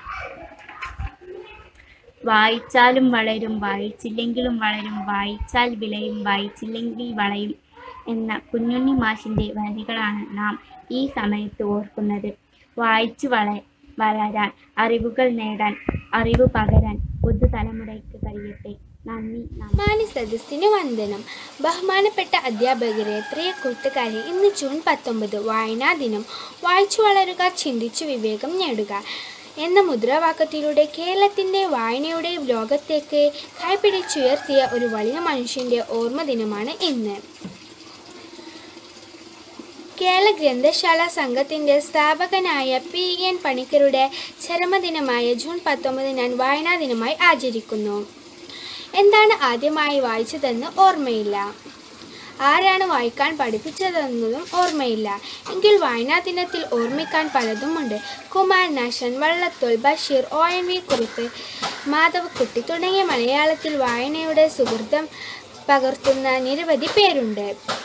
വായിച്ചാലും വളരും വായിച്ചില്ലെങ്കിലും വളരും വായിച്ചാൽ വിളയും വായിച്ചില്ലെങ്കിൽ വളയും എന്ന കുഞ്ഞുണ്ണി മാഷിൻ്റെ വരികളാണ് നാം ഈ സമയത്ത് ഓർക്കുന്നത് വായിച്ചു വള വളരാൻ അറിവുകൾ നേടാൻ അറിവ് പകരാൻ പുതുതലമുറയ്ക്ക് കഴിയട്ടെ നന്ദി ബഹുമാന സദസ്സിന് വന്ദനം ബഹുമാനപ്പെട്ട അധ്യാപകരെ പ്രിയ കൂട്ടുകാരെ ഇന്ന് ജൂൺ പത്തൊമ്പത് വായനാ ദിനം വായിച്ചു വളരുക ചിന്തിച്ചു വിവേകം നേടുക എന്ന മുദ്രാവാക്യത്തിലൂടെ കേരളത്തിൻ്റെ വായനയുടെ ലോകത്തേക്ക് കൈപിടിച്ചുയർത്തിയ ഒരു വലിയ മനുഷ്യൻ്റെ ഓർമ്മ ദിനമാണ് ഇന്ന് കേരള ഗ്രന്ഥശാല സംഘത്തിന്റെ സ്ഥാപകനായ പി എൻ പണിക്കരുടെ ചരമദിനമായ ജൂൺ പത്തൊമ്പത് ഞാൻ വായനാ ദിനമായി ആചരിക്കുന്നു എന്താണ് ആദ്യമായി വായിച്ചതെന്ന് ഓർമ്മയില്ല ആരാണ് വായിക്കാൻ പഠിപ്പിച്ചതെന്നതും ഓർമ്മയില്ല എങ്കിൽ വായനാ ദിനത്തിൽ ഓർമ്മിക്കാൻ പലതുമുണ്ട് Kumaranasan Vallathol Basheer O N V Kurup Madhavikutty തുടങ്ങിയ മലയാളത്തിൽ വായനയുടെ സുഹൃത്തം പകർത്തുന്ന നിരവധി പേരുണ്ട്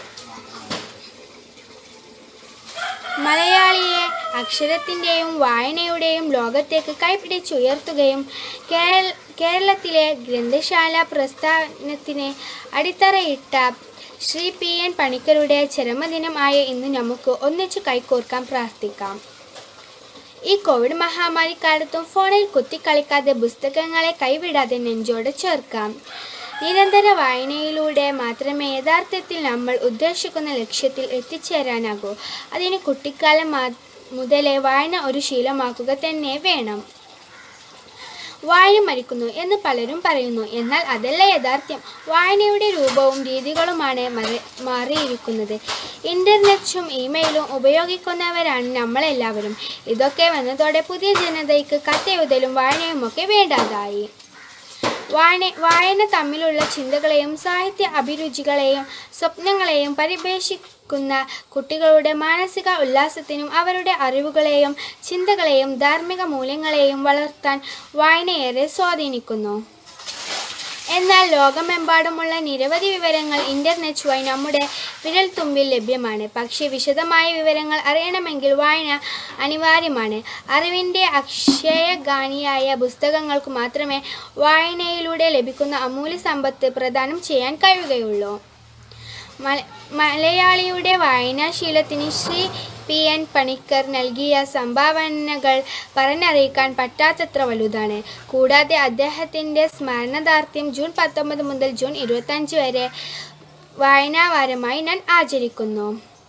മലയാളിയെ അക്ഷരത്തിൻ്റെയും വായനയുടെയും ലോകത്തേക്ക് കൈപിടിച്ചുയർത്തുകയും കേരള കേരളത്തിലെ ഗ്രന്ഥശാല പ്രസ്ഥാനത്തിന് അടിത്തറയിട്ട ശ്രീ പി എൻ പണിക്കരുടെ ചരമദിനമായ ഇന്ന് നമുക്ക് ഒന്നിച്ചു കൈകോർക്കാൻ പ്രാർത്ഥിക്കാം ഈ കോവിഡ് മഹാമാരിക്കാലത്തും ഫോണിൽ കുത്തിക്കളിക്കാതെ പുസ്തകങ്ങളെ കൈവിടാതെ നെഞ്ചോടെ ചേർക്കാം നിരന്തര വായനയിലൂടെ മാത്രമേ യഥാർത്ഥത്തിൽ നമ്മൾ ഉദ്ദേശിക്കുന്ന ലക്ഷ്യത്തിൽ എത്തിച്ചേരാനാകൂ അതിന് കുട്ടിക്കാലം മാ- മുതലേ വായന ഒരു ശീലമാക്കുക തന്നെ വേണം വായന മരിക്കുന്നു എന്ന് പലരും പറയുന്നു എന്നാൽ അതല്ല യാഥാർത്ഥ്യം വായനയുടെ രൂപവും രീതികളുമാണ് മറി മാറിയിരിക്കുന്നത് ഇൻ്റർനെറ്റും ഇമെയിലും ഉപയോഗിക്കുന്നവരാണ് നമ്മളെല്ലാവരും ഇതൊക്കെ വന്നതോടെ പുതിയ ജനതയ്ക്ക് കത്തെഴുതലും വായനയുമൊക്കെ വേണ്ടാതായി വായന വായന തമ്മിലുള്ള ചിന്തകളെയും സാഹിത്യ അഭിരുചികളെയും സ്വപ്നങ്ങളെയും പരിപേക്ഷിക്കുന്ന കുട്ടികളുടെ മാനസിക ഉല്ലാസത്തിനും അവരുടെ അറിവുകളെയും ചിന്തകളെയും ധാർമ്മിക മൂല്യങ്ങളെയും വളർത്താൻ വായനയേറെ സ്വാധീനിക്കുന്നു എന്നാൽ ലോകമെമ്പാടുമുള്ള നിരവധി വിവരങ്ങൾ ഇന്റർനെറ്റ് വഴി നമ്മുടെ വിരൽത്തുമ്പിൽ ലഭ്യമാണ് പക്ഷേ വിശദമായ വിവരങ്ങൾ അറിയണമെങ്കിൽ വായന അനിവാര്യമാണ് അറിവിൻ്റെ അക്ഷയഗാനിയായ പുസ്തകങ്ങൾക്ക് മാത്രമേ വായനയിലൂടെ ലഭിക്കുന്ന അമൂല്യ സമ്പത്ത് പ്രദാനം ചെയ്യാൻ കഴിയുകയുള്ളൂ മല മലയാളിയുടെ വായനാശീലത്തിന് ശ്രീ പി എൻ പണിക്കർ നൽകിയ സംഭാവനകൾ പറഞ്ഞറിയിക്കാൻ പറ്റാത്തത്ര വലുതാണ് കൂടാതെ അദ്ദേഹത്തിൻ്റെ സ്മരണാർത്ഥം ജൂൺ പത്തൊമ്പത് മുതൽ ജൂൺ ഇരുപത്തഞ്ച് വരെ വായനാവാരമായി ഞാൻ ആചരിക്കുന്നു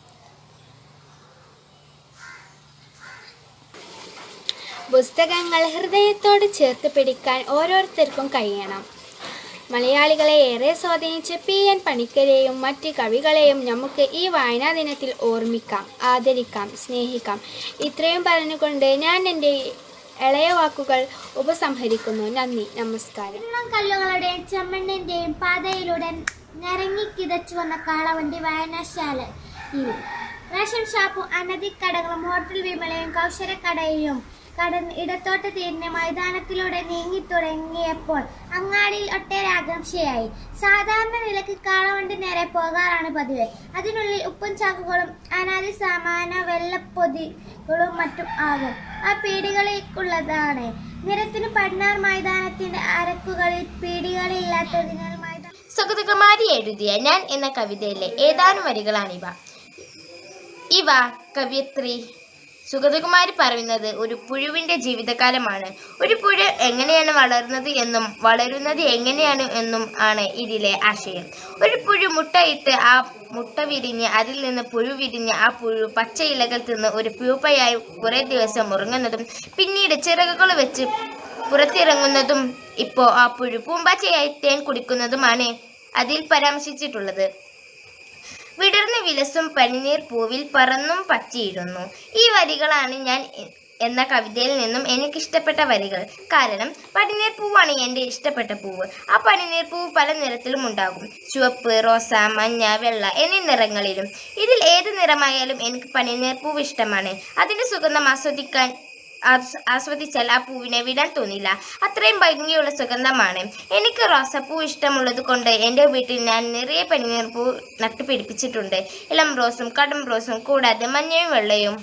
പുസ്തകങ്ങൾ ഹൃദയത്തോട് ചേർത്ത് പിടിക്കാൻ ഓരോരുത്തർക്കും കഴിയണം മലയാളികളെ ഏറെ സ്വാധീനിച്ച പി എൻ പണിക്കരെയും മറ്റ് കവികളെയും നമുക്ക് ഈ വായനാ ദിനത്തിൽ ഓർമ്മിക്കാം ആദരിക്കാം സ്നേഹിക്കാം ഇത്രയും പറഞ്ഞുകൊണ്ട് ഞാൻ എൻ്റെ ഇളയ വാക്കുകൾ ഉപസംഹരിക്കുന്നു നന്ദി നമസ്കാരം എണ്ണം കല്ലുകളുടെയും ചെമ്മണ്ണിന്റെയും പാതയിലൂടെ ഞരങ്ങിക്കിതച്ചു വന്ന കാളവണ്ടി വായനശാല റേഷൻ ഷാപ്പും അനധിക്കടകളും ഹോട്ടൽ വിമലയും കൗശലക്കടയും കടന്ന് ഇടത്തോട്ട് തിരിഞ്ഞ് മൈതാനത്തിലൂടെ നീങ്ങി തുടങ്ങിയപ്പോൾ അങ്ങാടിയിൽ ഒട്ടേറെ ആകാംക്ഷയായി സാധാരണ നിലക്ക് കാളവണ്ടി നേരെ പോകാറാണ് പതിവ് അതിനുള്ളിൽ ഉപ്പും ചാക്കുകളും അനാദി സാമാന വെള്ളപ്പൊതികളും മറ്റും ആകും ആ പീടികളിലേക്കുള്ളതാണ് നിരത്തിന് പടിഞ്ഞാർ മൈതാനത്തിന്റെ അരക്കുകളിൽ പീടികളില്ലാത്തതിനാൽ മൈതാനം സുഗതകുമാരി എഴുതിയ ഞാൻ എന്ന കവിതയിലെ ഏതാനും വരികളാണിവ ഇവ കവിയത്രി സുഗതകുമാരി പറയുന്നത് ഒരു പുഴുവിന്റെ ജീവിതകാലമാണ് ഒരു പുഴു എങ്ങനെയാണ് വളർന്നത് എന്നും വളരുന്നത് എങ്ങനെയാണ് എന്നും ആണ് ഇതിലെ ആശയം ഒരു പുഴു മുട്ടയിട്ട് ആ മുട്ട വിരിഞ്ഞ് അതിൽ നിന്ന് പുഴു വിരിഞ്ഞ് ആ പുഴു പച്ച ഇലകൾ തിന്ന് ഒരു പ്യൂപ്പയായി കുറേ ദിവസം ഉറങ്ങുന്നതും പിന്നീട് ചിറകുകൾ വെച്ച് പുറത്തിറങ്ങുന്നതും ഇപ്പോൾ ആ പുഴു പൂമ്പാച്ചയായി തേൻ കുടിക്കുന്നതുമാണ് അതിൽ പരാമർശിച്ചിട്ടുള്ളത് വിടർന്ന് വിലസും പനിനീർ പൂവിൽ പറന്നും പറ്റിയിരുന്നു ഈ വരികളാണ് ഞാൻ എ- എന്ന കവിതയിൽ നിന്നും എനിക്കിഷ്ടപ്പെട്ട വരികൾ കാരണം പനിനീർ പൂവാണ് എൻ്റെ ഇഷ്ടപ്പെട്ട പൂവ് ആ പനിനീർ പൂവ് പല നിറത്തിലും ഉണ്ടാകും ചുവപ്പ് റോസ മഞ്ഞ വെള്ള എന്നീ നിറങ്ങളിലും ഇതിൽ ഏത് നിറമായാലും എനിക്ക് പനിനീർ പൂവ് ഇഷ്ടമാണ് അതിൻ്റെ സുഗന്ധം ആസ്വദിക്കാൻ ആസ്- ആസ്വദിച്ചാൽ ആ പൂവിനെ വിടാൻ തോന്നില്ല അത്രയും ഭംഗിയുള്ള സുഗന്ധമാണ് എനിക്ക് റോസപ്പൂ ഇഷ്ടമുള്ളത് കൊണ്ട് എൻ്റെ വീട്ടിൽ ഞാൻ നിറയെ പനിനീർ പൂ നട്ടുപിടിപ്പിച്ചിട്ടുണ്ട് ഇളം റോസും കടും റോസും കൂടാതെ മഞ്ഞയും വെള്ളയും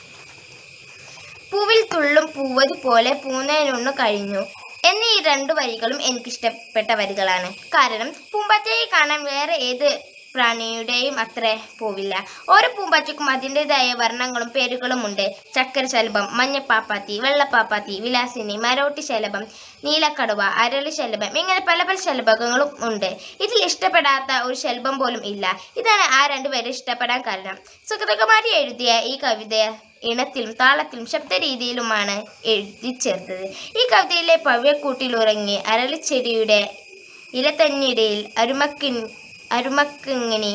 പൂവിൽ തുള്ളും പൂവത് പോലെ പൂന്നതിനൊന്നു കഴിഞ്ഞു എന്നീ ഈ രണ്ടു വരികളും എനിക്കിഷ്ടപ്പെട്ട വരികളാണ് കാരണം പൂമ്പാറ്റയെ കാണാൻ വേറെ ഏത് പ്രാണിയുടെയും അത്ര പോവില്ല ഓരോ പൂമ്പാറ്റയ്ക്കും അതിൻ്റെതായ വർണ്ണങ്ങളും പേരുകളും ഉണ്ട് ചക്കര ശലഭം മഞ്ഞപ്പാപ്പാത്തി വെള്ളപ്പാപ്പാത്തി വിലാസിനി മരോട്ടി ശലഭം നീലക്കടുവ അരളി ശലഭം ഇങ്ങനെ പല പല ശലഭങ്ങളും ഉണ്ട് ഇതിൽ ഇഷ്ടപ്പെടാത്ത ഒരു ശലഭം പോലും ഇല്ല ഇതാണ് ആ രണ്ടുപേരെ ഇഷ്ടപ്പെടാൻ കാരണം സുഗതകുമാരി എഴുതിയ ഈ കവിത ഇണത്തിലും താളത്തിലും ശബ്ദരീതിയിലുമാണ് എഴുതി ചേർത്തത് ഈ കവിതയിലെ പവ്യക്കൂട്ടിലുറങ്ങി അരളിച്ചെടിയുടെ ഇലത്തഞ്ഞിടയിൽ അരുമക്കിൻ അരുമക്കിങ്ങിനി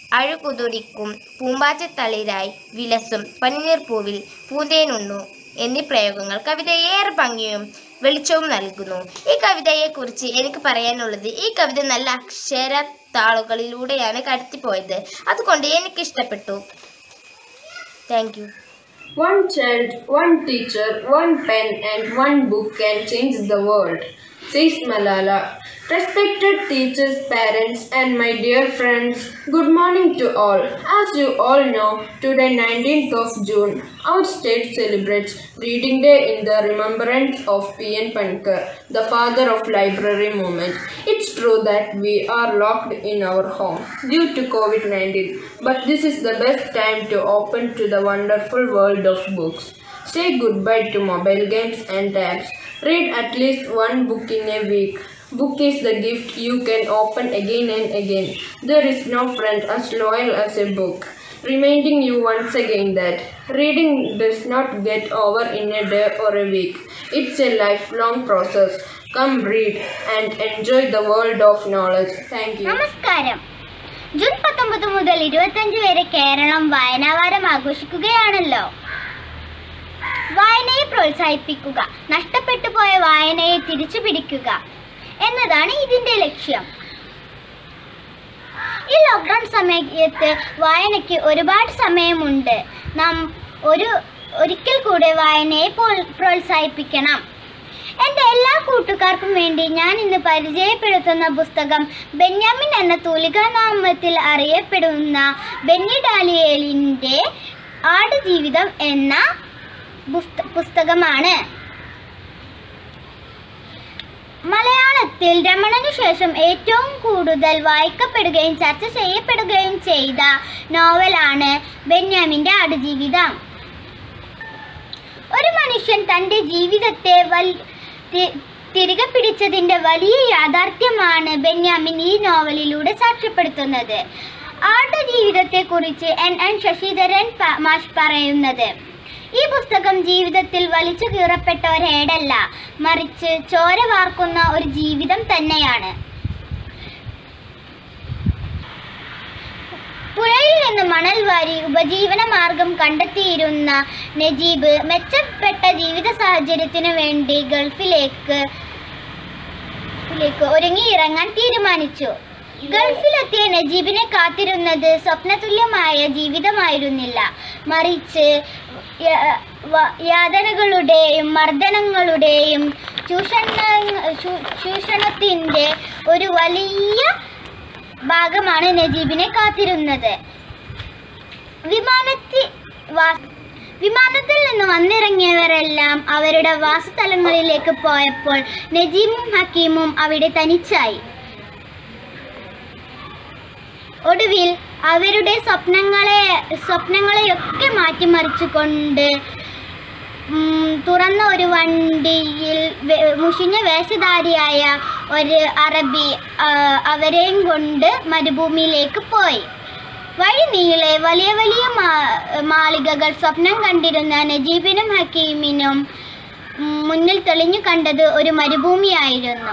അഴുകുതുടിക്കും പൂമ്പാറ്റത്തളിരായി വിലസും പനിനീർ പൂവിൽ പൂന്തേനുണ്ണു എന്നീ പ്രയോഗങ്ങൾ കവിതയെ ഏറെ ഭംഗിയും വെളിച്ചവും നൽകുന്നു ഈ കവിതയെക്കുറിച്ച് എനിക്ക് പറയാനുള്ളത് ഈ കവിത നല്ല അക്ഷരത്താളുകളിലൂടെയാണ് കടത്തിപ്പോയത് അതുകൊണ്ട് എനിക്ക് ഇഷ്ടപ്പെട്ടു thank you One child, one teacher, one pen, and one book can change the world, says Malala. Respected teachers, parents, and my dear friends, good morning to all. As you all know, today, 19th of June, our state celebrates Reading Day in the remembrance of P.N. Pankar, the father of library movement. It's true that we are locked in our home due to COVID-19, but this is the best time to open to the wonderful world of books. Say goodbye to mobile games and tabs. Read at least one book in a week. Book is the gift you can open again and again. There is no friend as loyal as a book. Reminding you once again that reading does not get over in a day or a week. It's a lifelong process. Come read and enjoy the world of knowledge. Thank you. നമസ്കാരം June പത്തൊമ്പത് മുതൽ ഇരുപത്തഞ്ച് വരെ കേരളം വായനാവാരം ആഘോഷിക്കുകയാണല്ലോ വായനയെ പ്രോത്സാഹിപ്പിക്കുക നഷ്ടപ്പെട്ടു പോയ വായനയെ തിരിച്ചു പിടിക്കുക എന്നതാണ് ഇതിന്റെ ലക്ഷ്യം ഈ ലോക്ക്ഡൗൺ സമയത്ത് വായനയ്ക്ക് ഒരുപാട് സമയമുണ്ട് നാം ഒരു ഒരിക്കൽ കൂടെ വായനയെ പോൽ- പ്രോത്സാഹിപ്പിക്കണം എൻ്റെ എല്ലാ കൂട്ടുകാർക്കും വേണ്ടി ഞാൻ ഇന്ന് പരിചയപ്പെടുത്തുന്ന പുസ്തകം ബെന്യാമിൻ എന്ന തൂലികാനാമത്തിൽ അറിയപ്പെടുന്ന ബെന്നി ഡാലിയലിൻ്റെ ആടുജീവിതം എന്ന പുസ്ത- പുസ്തകമാണ് മലയാളത്തിൽ രമണനു ശേഷം ഏറ്റവും കൂടുതൽ വായിക്കപ്പെടുകയും ചർച്ച ചെയ്യപ്പെടുകയും ചെയ്ത നോവലാണ് ബെന്യാമിൻ്റെ ആടുജീവിതം ഒരു മനുഷ്യൻ തൻ്റെ ജീവിതത്തെ വൽ തി- തിരികെ പിടിച്ചതിൻ്റെ വലിയ യാഥാർത്ഥ്യമാണ് ബെന്യാമിൻ ഈ നോവലിലൂടെ സാക്ഷ്യപ്പെടുത്തുന്നത് ആടുജീവിതത്തെക്കുറിച്ച് എൻ എൻ ശശിധരൻ പ- മാഷ് പറയുന്നത് ഈ പുസ്തകം ജീവിതത്തിൽ വലിച്ചു കീറപ്പെട്ട ഒരേടല്ല മറിച്ച് ചോര വാർക്കുന്ന ഒരു ജീവിതം തന്നെയാണ് പുഴയിൽ നിന്ന് മണൽ വാരി ഉപജീവന മാർഗം കണ്ടെത്തിയിരുന്ന നജീബ് മെച്ചപ്പെട്ട ജീവിത സാഹചര്യത്തിനു വേണ്ടി ഗൾഫിലേക്ക് ലേക്ക് ഒരുങ്ങിയിറങ്ങാൻ തീരുമാനിച്ചു ഗൾഫിലെത്തിയ നജീബിനെ കാത്തിരുന്നത് സ്വപ്നതുല്യമായ ജീവിതമായിരുന്നില്ല മറിച്ച് യ- വ- യാതനകളുടെയും മർദ്ദനങ്ങളുടെയും ചൂഷണ ചൂ- ചൂഷണത്തിൻ്റെ ഒരു വലിയ ഭാഗമാണ് നജീബിനെ കാത്തിരുന്നത് വിമാനത്തിൽ വാ- വിമാനത്തിൽ നിന്ന് വന്നിറങ്ങിയവരെല്ലാം അവരുടെ വാസസ്ഥലങ്ങളിലേക്ക് പോയപ്പോൾ നജീബും ഹക്കീമും അവിടെ തനിച്ചായി ഒടുവിൽ അവരുടെ സ്വപ്നങ്ങളെ സ്വപ്നങ്ങളെയൊക്കെ മാറ്റിമറിച്ചുകൊണ്ട് ഉം, തുറന്ന ഒരു വണ്ടിയിൽ വെ- മുഷിഞ്ഞ വേഷധാരിയായ ഒരു അറബി ആ, അവരെയും കൊണ്ട് മരുഭൂമിയിലേക്ക് പോയി വഴി നീളെ വലിയ വലിയ മാ- മാളികകൾ സ്വപ്നം കണ്ടിരുന്ന നജീബിനും ഹക്കീമിനും ഉം, മുന്നിൽ തെളിഞ്ഞു കണ്ടത് ഒരു മരുഭൂമിയായിരുന്നു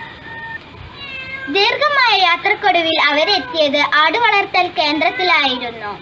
ദീർഘമായ യാത്രക്കൊടുവിൽ അവരെത്തിയത് ആടുവളർത്തൽ കേന്ദ്രത്തിലായിരുന്നു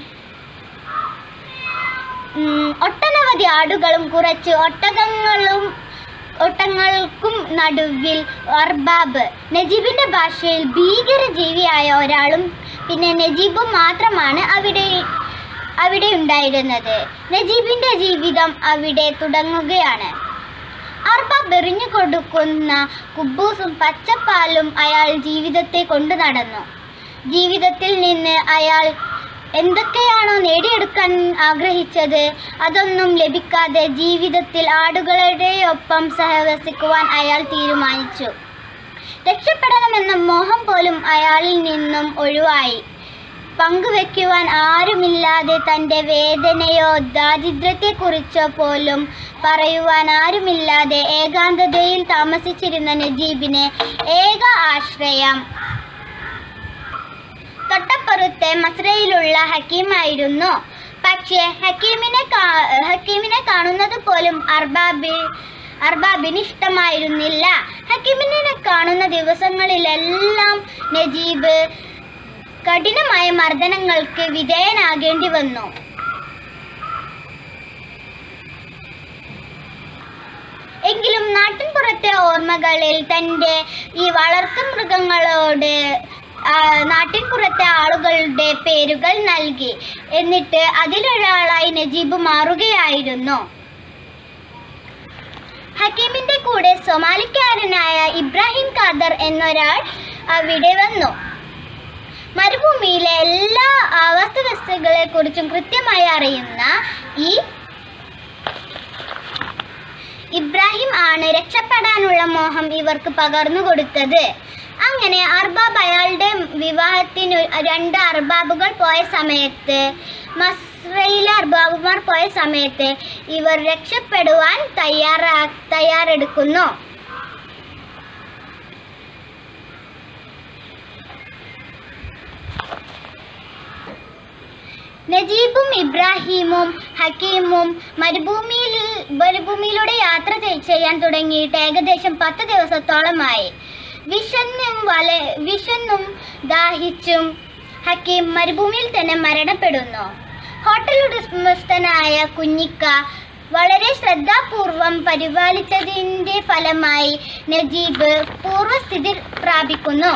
ഉം, ഒട്ടനവധി ആടുകളും കുറച്ച് ഒട്ടകങ്ങളും ഒട്ടങ്ങൾക്കും നടുവിൽ അർബാബ് നജീബിന്റെ ഭാഷയിൽ ഭീകര ജീവിയായ ഒരാളും പിന്നെ നജീബും മാത്രമാണ് അവിടെ അവിടെ ഉണ്ടായിരുന്നത് നജീബിന്റെ ജീവിതം അവിടെ തുടങ്ങുകയാണ് അർബാബ് എറിഞ്ഞു കൊടുക്കുന്ന കുബൂസും പച്ചപ്പാലും അയാൾ ജീവിതത്തെ കൊണ്ടു നടന്നു ജീവിതത്തിൽ നിന്ന് അയാൾ എന്തൊക്കെയാണോ നേടിയെടുക്കാൻ ആഗ്രഹിച്ചത് അതൊന്നും ലഭിക്കാതെ ജീവിതത്തിൽ ആടുകളുടെ ഒപ്പം സഹവസിക്കുവാൻ അയാൾ തീരുമാനിച്ചു രക്ഷപ്പെടണമെന്ന മോഹം പോലും അയാളിൽ നിന്നും ഒഴിവായി പങ്കുവെക്കുവാൻ ആരുമില്ലാതെ തൻ്റെ വേദനയോ ദാരിദ്ര്യത്തെക്കുറിച്ചോ പോലും പറയുവാൻ ആരുമില്ലാതെ ഏകാന്തതയിൽ താമസിച്ചിരുന്ന നജീബിന് ഏക ആശ്രയം തൊട്ടപ്പുറത്തെ മസ്രയിലുള്ള ഹക്കീമായിരുന്നു പക്ഷേ ഹക്കീമിനെ കാ- ഹക്കീമിനെ കാണുന്നത് പോലും അർബാബി അർബാബിന് ഇഷ്ടമായിരുന്നില്ല ഹക്കീമിനെ കാണുന്ന ദിവസങ്ങളിലെല്ലാം നജീബ് കഠിനമായ മർദ്ദനങ്ങൾക്ക് വിധേയനാകേണ്ടി വന്നു എങ്കിലും നാട്ടിൻപുറത്തെ ഓർമ്മകളിൽ തൻ്റെ ഈ വളർത്തുമൃഗങ്ങളോട് ആ, നാട്ടിൻപുറത്തെ ആളുകളുടെ പേരുകൾ നൽകി എന്നിട്ട് അതിലൊരാളായി നജീബ് മാറുകയായിരുന്നു ഹക്കീമിന്റെ കൂടെ സൊമാലിക്കാരനായ ഇബ്രാഹിം ഖാദർ എന്നൊരാൾ അവിടെ വന്നു മരുഭൂമിയിലെ എല്ലാ ആവാസവ്യവസ്ഥകളെ കുറിച്ചും കൃത്യമായി അറിയുന്ന ഈ ഇബ്രാഹിം ആണ് രക്ഷപ്പെടാനുള്ള മോഹം ഇവർക്ക് പകർന്നു കൊടുത്തത് അങ്ങനെ അർബാബ് അയാളുടെ വിവാഹത്തിന് രണ്ട് അർബാബുകൾ പോയ സമയത്ത് മസ്രയിലെ അർബാബുമാർ പോയ സമയത്ത് ഇവർ രക്ഷപ്പെടുവാൻ തയ്യാറാ തയ്യാറെടുക്കുന്നു നജീബും ഇബ്രാഹിമും ഹക്കീമും മരുഭൂമിയിൽ മരുഭൂമിയിലൂടെ യാത്ര ചെയ്- ചെയ്യാൻ തുടങ്ങിയിട്ട് ഏകദേശം പത്ത് ദിവസത്തോളമായി വിഷന്നും വല വിഷന്നും ദാഹിച്ചും ഹക്കീം മരുഭൂമിയിൽ തന്നെ മരണപ്പെടുന്നു ഹോട്ടൽ ഉടമസ്ഥനായ കുഞ്ഞിക്ക വളരെ ശ്രദ്ധാപൂർവം പരിപാലിച്ചതിൻ്റെ ഫലമായി നജീബ് പൂർവ്വസ്ഥിതി പ്രാപിക്കുന്നു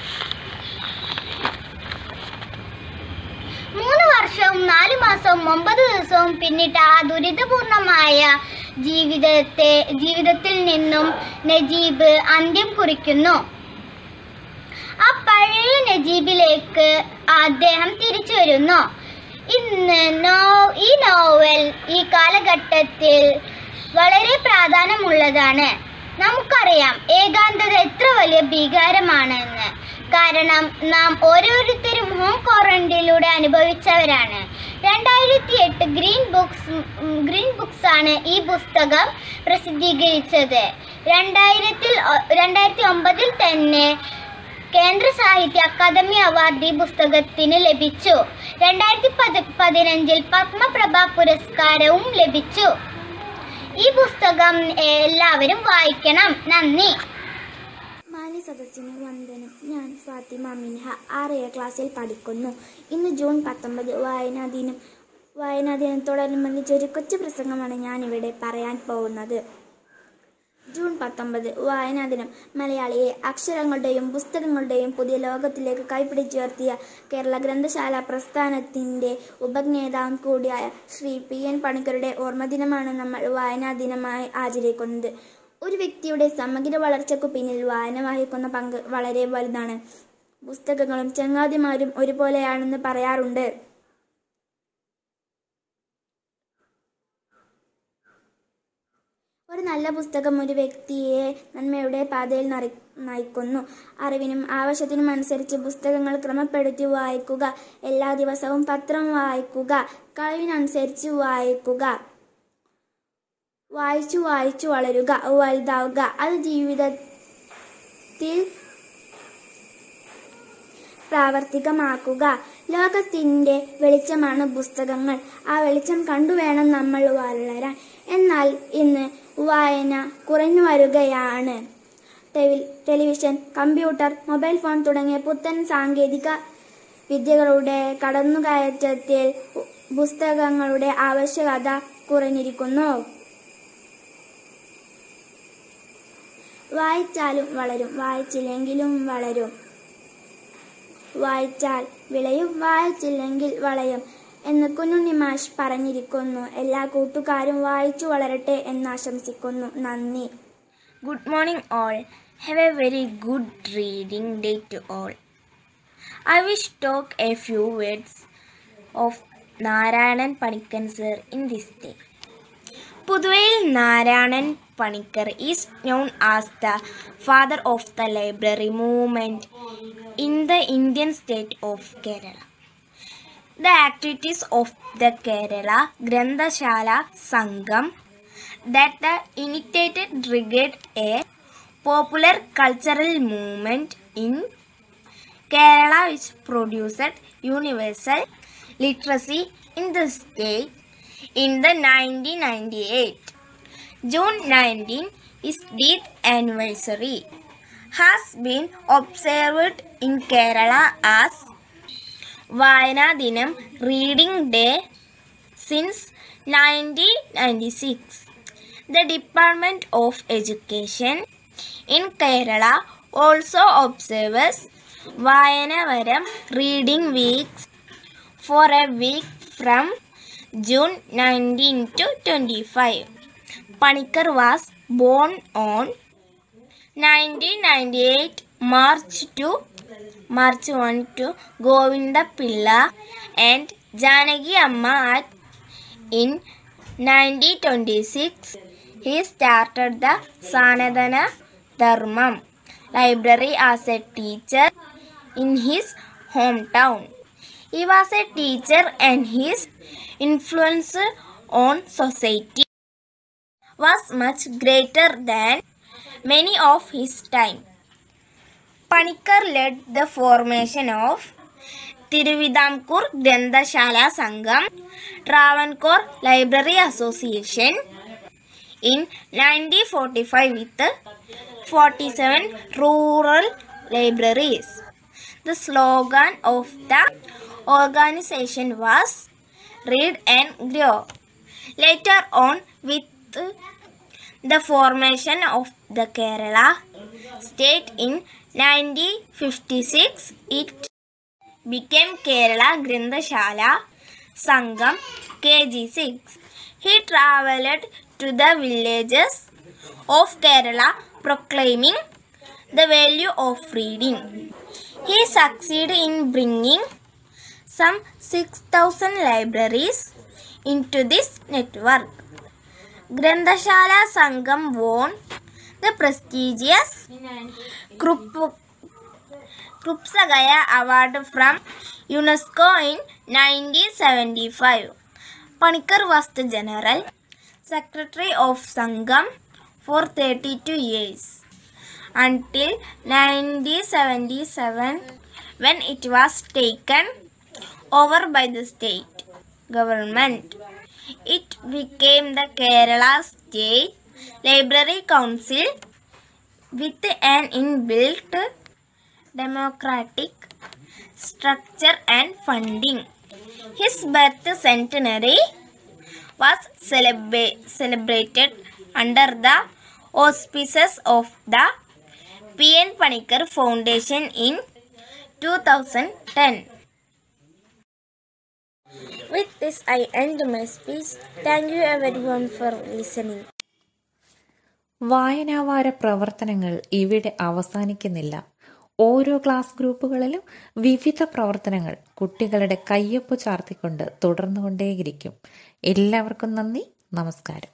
മൂന്ന് വർഷവും നാല് മാസവും ഒമ്പത് ദിവസവും പിന്നിട്ട ആ ദുരിതപൂർണമായ ജീവിതത്തെ ജീവിതത്തിൽ നിന്നും നജീബ് അന്ത്യം കുറിക്കുന്നു ആ പഴയ നജീബിലേക്ക് അദ്ദേഹം തിരിച്ചു വരുന്നു ഇന്ന് നോ ഈ നോവൽ ഈ കാലഘട്ടത്തിൽ വളരെ പ്രാധാന്യമുള്ളതാണ് നമുക്കറിയാം ഏകാന്തത എത്ര വലിയ ഭീകാരമാണെന്ന് കാരണം നാം ഓരോരുത്തരും ഹോം ക്വാറന്റൈനിലൂടെ അനുഭവിച്ചവരാണ് രണ്ടായിരത്തി എട്ട് ഗ്രീൻ ബുക്സ് ഗ്രീൻ ബുക്സ് ആണ് ഈ പുസ്തകം പ്രസിദ്ധീകരിച്ചത് രണ്ടായിരത്തിൽ രണ്ടായിരത്തി ഒമ്പതിൽ തന്നെ കേന്ദ്ര സാഹിത്യ അക്കാദമി അവാർഡ് ഈ പുസ്തകത്തിന് ലഭിച്ചു രണ്ടായിരത്തി പതി പതിനഞ്ചിൽ പത്മപ്രഭ പുരസ്കാരവും ലഭിച്ചു ഈ പുസ്തകം എല്ലാവരും വായിക്കണം നന്ദി മാന്യ സദസ്സിന് വന്ദനം ഞാൻ ഫാത്തിമ മിൻഹ ആറേഴ് ക്ലാസ്സിൽ പഠിക്കുന്നു ഇന്ന് ജൂൺ പത്തൊമ്പത് വായനാ ദിനം വായനാ ദിനത്തോടനുബന്ധിച്ച് ഒരു കൊച്ചു പ്രസംഗമാണ് ഞാനിവിടെ പറയാൻ പോകുന്നത് ജൂൺ പത്തൊമ്പത് വായനാ ദിനം മലയാളിയെ അക്ഷരങ്ങളുടെയും പുസ്തകങ്ങളുടെയും പുതിയ ലോകത്തിലേക്ക് കൈപ്പിടിച്ചുയർത്തിയ കേരള ഗ്രന്ഥശാല പ്രസ്ഥാനത്തിൻ്റെ ഉപജ്ഞേതാവും കൂടിയായ ശ്രീ പി എൻ പണിക്കരുടെ ഓർമ്മദിനമാണ് നമ്മൾ വായനാ ദിനമായി ആചരിക്കുന്നത് ഒരു വ്യക്തിയുടെ സമഗ്ര വളർച്ചയ്ക്കു പിന്നിൽ വായന വഹിക്കുന്ന പങ്ക് വളരെ വലുതാണ് പുസ്തകങ്ങളും ചങ്ങാതിമാരും ഒരുപോലെയാണെന്ന് പറയാറുണ്ട് ഒരു നല്ല പുസ്തകം ഒരു വ്യക്തിയെ നന്മയുടെ പാതയിൽ നറി നയിക്കുന്നു അറിവിനും ആവശ്യത്തിനും അനുസരിച്ച് പുസ്തകങ്ങൾ ക്രമപ്പെടുത്തി വായിക്കുക എല്ലാ ദിവസവും പത്രം വായിക്കുക കഴിവിനനുസരിച്ച് വായിക്കുക വായിച്ചു വായിച്ചു വളരുക വലുതാവുക അത് ജീവിതത്തിൽ പ്രാവർത്തികമാക്കുക ലോകത്തിൻ്റെ വെളിച്ചമാണ് പുസ്തകങ്ങൾ ആ വെളിച്ചം കണ്ടുവേണം നമ്മൾ വളരാൻ എന്നാൽ ഇന്ന് വായന കുറഞ്ഞു വരികയാണ് ടെവി- ടെലിവിഷൻ കമ്പ്യൂട്ടർ മൊബൈൽ ഫോൺ തുടങ്ങിയ പുത്തൻ സാങ്കേതിക വിദ്യകളുടെ കടന്നുകയറ്റത്തിൽ പുസ്തകങ്ങളുടെ ആവശ്യകത കുറഞ്ഞിരിക്കുന്നു വായിച്ചാലും വളരും വായിച്ചില്ലെങ്കിലും വളരും വായിച്ചാൽ വിളയും വായിച്ചില്ലെങ്കിൽ വളയും എന്ന് കുഞ്ഞുണ്ണി മാഷ് പറഞ്ഞിരിക്കുന്നു എല്ലാ കൂട്ടുകാരും വായിച്ചു വളരട്ടെ എന്ന് ആശംസിക്കുന്നു നന്ദി Good morning, all. Have a very good reading day to all. I wish talk a few words of Narayanan Panikkar sir in this day. Puduvayil Narayanan Panikkar is known as the father of the library movement in the Indian state of Kerala. The activities of the Kerala Granthashala Sangam that the initiated triggered a popular cultural movement in Kerala which produced universal literacy in the state in the 1998. June 19 is death anniversary has been observed in Kerala as Vayana Dinam reading day since nineteen ninety six the department of education in Kerala also observes Vayanavaram reading weeks for a week from June nineteen to twenty five Panicker was born on nineteen ninety eight March two March one to Govinda Pillai and Janaki Amma at in nineteen twenty six he started the Sanadana Dharmam library as a teacher in his hometown. He was a teacher and his influence on society was much greater than many of his time. Panikar led the formation of Tiruvidamkur Grandashala Sangam, Travancore Library Association in 1945 with 47 rural libraries. The slogan of the organization was Read and Grow. Later on, with the formation of the Kerala state in 1956, it became Kerala Grindashala Sangam KG6. He travelled to the villages of Kerala proclaiming the value of reading. He succeeded in bringing some 6,000 libraries into this network. Grandashala Sangam won the prestigious Krupp Krupsagaya Award from UNESCO in 1975. Panikar was the General Secretary of Sangam for 32 years until 1977 when it was taken over by the state government. It became the Kerala State Library Council with an inbuilt democratic structure and funding. His birth centenary was celebra- celebrated under the auspices of the P.N. Panikar Foundation in 2010. With this, I end my speech. Thank you everyone for listening. വായനാവാര പ്രവർത്തനങ്ങൾ ഇവിടെ അവസാനിക്കുന്നില്ല ഓരോ class ഗ്രൂപ്പുകളിലും വിവിധ പ്രവർത്തനങ്ങൾ കുട്ടികളുടെ കയ്യൊപ്പ് ചാർത്തിക്കൊണ്ട് തുടർന്നുകൊണ്ടേയിരിക്കും എല്ലാവർക്കും നന്ദി നമസ്കാരം